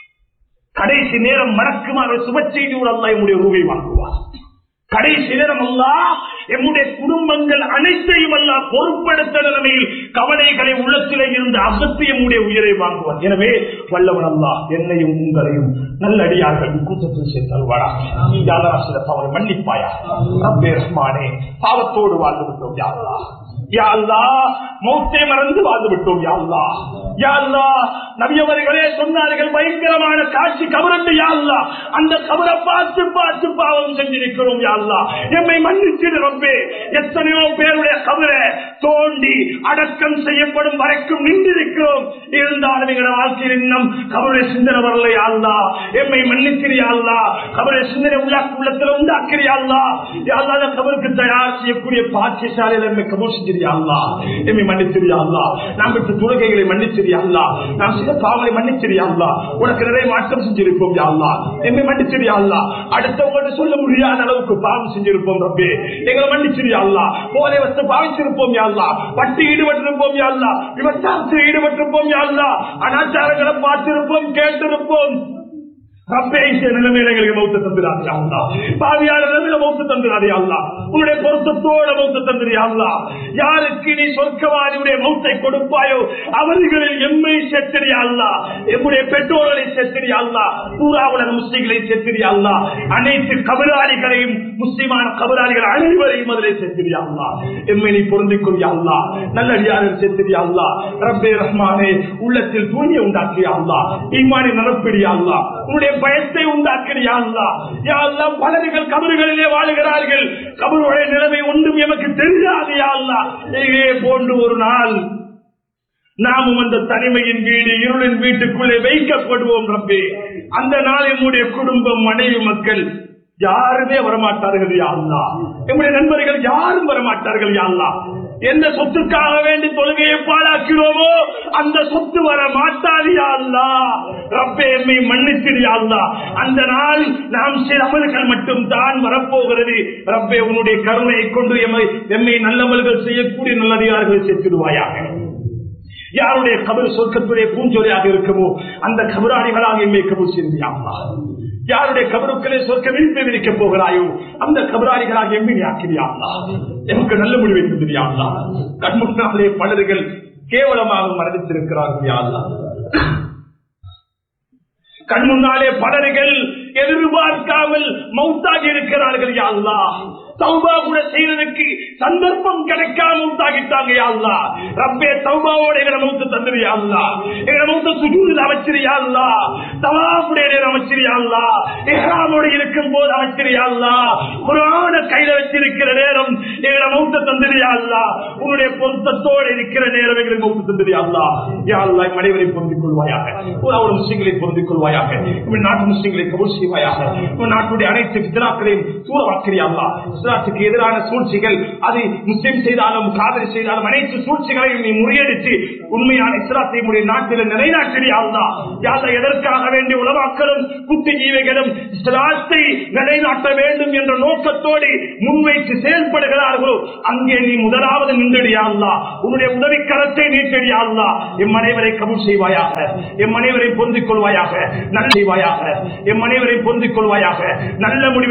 கடைசி நேரம் மறக்குமாறு சுப செய்தியோடு அல்ல என்னுடைய ரூபை வாங்குவார் கடைசி நேரம் அல்லா எம்முடைய குடும்பங்கள் அனைத்தையும் அல்ல பொருட்படுத்த நிலைமையில் கவலைகளை உள்ளத்திலே இருந்து அகற்றி எம்முடைய உயிரை வாங்குவான் எனவே வல்லவன் அல்லா என்னையும் உங்களையும் நல்லடியார்கள் கூட்டத்தில் சேர்த்தல்வாடா யாராசில தவறு மன்னிப்பாயா ரப்பே ரஹ்மானே பாவத்தோடு வாழ்ந்து விட்டோம் யாரா யா அல்லாஹ் மௌத்தை மறந்து வாழ்ந்து விட்டோம் யா அல்லாஹ் யா அல்லாஹ் நபியவர்களே சொன்னார்கள் பயங்கரமான காட்சி கபரண்டு யா அல்லாஹ் அந்த கபரை பார்த்து பார்த்து பாவம் செஞ்சிருக்கிறோம் யா அல்லாஹ் எம்மை மன்னிச்சிடு ரப்பே எத்தனையோ பேருடைய கபரை தோண்டி அடக்கம் செய்யப்படும் வரைக்கும் நின்றிருக்கிறோம் இருந்தாலும் எங்களோட வாழ்க்கையில் இன்னும் கபருடைய சிந்தனை வரல யா அல்லாஹ் எம்மை மன்னிக்கிறியா அல்லாஹ் கபருடைய சிந்தனை உள்ள உள்ளத்துல உண்டாக்கிறியா அல்லாஹ் யா அல்லாஹ் அந்த கபருக்கு தயார் செய்யக்கூடிய பாக்கியசாலையில் எம்மை கபூர் செஞ்சிரியா அல்லாஹ் எம்மை மன்னிச்சிரியா அல்லாஹ் நாம் பெற்ற தொழுகைகளை மன்னிச்சிரியா அல்லாஹ் நாம் சில பாவங்களை மன்னிச்சிரியா அல்லாஹ் உனக்கு நிறைய மாற்றம் செஞ்சிருப்போம் யா அல்லாஹ் எம்மை மன்னிச்சிரியா அல்லாஹ் அடுத்தவங்கள்ட்ட சொல்ல முடியாத அளவுக்கு பாவம் செஞ்சிருப்போம் ரப்பே எங்களை மன்னிச்சிரியா அல்லாஹ் போதை வச்சு பாவிச்சிருப்போம் யா அல்லாஹ் வட்டி ஈடுபட்டிருப்போம் யா அல்லாஹ் விபச்சாரத்தில் ஈடுபட்டிருப்போம் யா அல்லாஹ் அனாச்சாரங்களை பார்த்திருப்போம் கேட்டிருப்போம் ரப்பே இந்த நிலைமையில எங்களுக்கு மௌத்த தந்துடாதே அல்லா பாவியான நிலைமையில மௌத்த தந்துடாதே அல்லா உன்னுடைய பொருத்தத்தோட மௌத்த தந்துடியா அல்லா யாருக்கு நீ சொர்க்கவாதியுடைய மௌத்தை கொடுப்பாயோ அவர்களில் எம்மை செத்திரியா அல்லா எம்முடைய பெற்றோர்களை செத்திரியா அல்லா பூரா உலக முஸ்லிம்களை செத்திரியா அல்லா அனைத்து கபராளிகளையும் முஸ்லிமான கபராளிகள் அனைவரையும் அதிலே செத்திரியா அல்லா எம்மை நீ பொருந்திக் கொள்ளியா அல்லா நல்லடியார்கள் செத்திரியா அல்லா ரப்பே ரஹ்மானே உள்ளத்தில் தூய்மை உண்டாக்கியா அல்லா ஈமானை நடப்பிடியா அல்லா உன்னுடைய பயத்தை உண்டாக்கிறியா அல்லா யா அல்லா பலர்கள் கபறுகளிலே வாழுகிறார்கள் கபருடைய நிலைமை ஒன்றும் எமக்கு தெரியாது யா அல்லா இதே போன்று ஒரு நாள் நாமும் அந்த தனிமையின் வீடு இருளின் வீட்டுக்குள்ளே வைக்கப்படுவோம் ரப்பே அந்த நாள் என்னுடைய குடும்பம் மனைவி மக்கள் யாருமே வரமாட்டார்கள் யா அல்லா என்னுடைய நண்பர்கள் யாரும் வரமாட்டார்கள் யா அல்லா எந்த சொத்துக்காக வேண்டி தொழுகையை பாழாக்கிறோமோ அந்த சொத்து வர மாட்டாது யா அல்லா ரப்பே எம்மை மன்னித்திரு யா அல்லா அந்த நாள் நாம் சில அமல்கள் மட்டும் தான் வரப்போகிறது ரப்பே உன்னுடைய கருணையை கொண்டு எம்மை எம்மை நல்லமல்கள் செய்யக்கூடிய நல்லதிகாரிகளை சேர்த்திடுவாயாக யாருடைய கபர் சொர்க்கத்துடைய பூஞ்சொலியாக இருக்குமோ அந்த கபராணிகளாக எம்மை கபூர் செய்தியாமா யாருடைய கபருக்களே சொர்க்க விழிப்பை விதிக்க போகிறாயோ அந்த கபராளிகளாக எம்மை ஆக்கிறியாங்களா எமக்கு நல்ல முடிவை தந்திரியாங்களா கண்முன்னாலே பலர்கள் கேவலமாக மரணித்திருக்கிறார்கள் யாழ்லா கண் முன்னாலே பலர்கள் எதிர்பார்க்காமல் மௌத்தாகி இருக்கிறார்கள் யாழ்லா தௌபா கூட செய்யறதுக்கு சந்தர்ப்பம் கிடைக்காம மௌத்தாகிட்டாங்க யாழ்லா ரப்பே தௌபாவோட எங்களை மௌத்த தந்துரு யாழ்லா எங்களை மௌத்த சுஜூரில் அமைச்சிரு யாழ்லா தவாவுடைய நேரம் அமைச்சிரு யாழ்லா இஹ்ராமோட இருக்கும் போது அமைச்சிரு யாழ்லா குரான கையில வச்சிருக்கிற நேரம் எங்களை மௌத்த தந்துரு யாழ்லா உன்னுடைய பொருத்தத்தோடு இருக்கிற நேரம் எங்களை மௌத்த தந்துரு யாழ்லா யாழ்லா மனைவரை பொருந்திக் கொள்வாயாக ஒரு முஸ்லிம்களை பொருந்திக் கொள்வாயாக உன் நாட்டு முஸ்லிம்களை கபூல் செய்வாயாக உன் நாட்டுடைய அனைத்து வித்ராக்களையும் தூரவாக்கிறியாங்களா இஸ்லாத்துக்கு எதிரான சூழ்ச்சிகள் அது முஸ்லிம் செய்தாலும் காதல் செய்தாலும் அனைத்து சூழ்ச்சிகளையும் நீ முறியடித்து உண்மையான இஸ்லாத்தை உடைய நாட்டில் நிலைநாட்டியாள்தா யாத எதற்காக வேண்டிய உலமாக்களும் புத்திஜீவிகளும் இஸ்லாத்தை நிலைநாட்ட வேண்டும் என்ற நோக்கத்தோடு முன்வைத்து செயல்படுகிறார்களோ அங்கே நீ முதலாவது நின்றுடியாள்லா உன்னுடைய உதவி கரத்தை நீட்டடியாள்லா எம் அனைவரை கபூல் செய்வாயாக எம் அனைவரை பொருந்திக் கொள்வாயாக நல்ல செய்வாயாக எம் அனைவரை பொருந்திக் கொள்வாயாக நல்ல முடிவை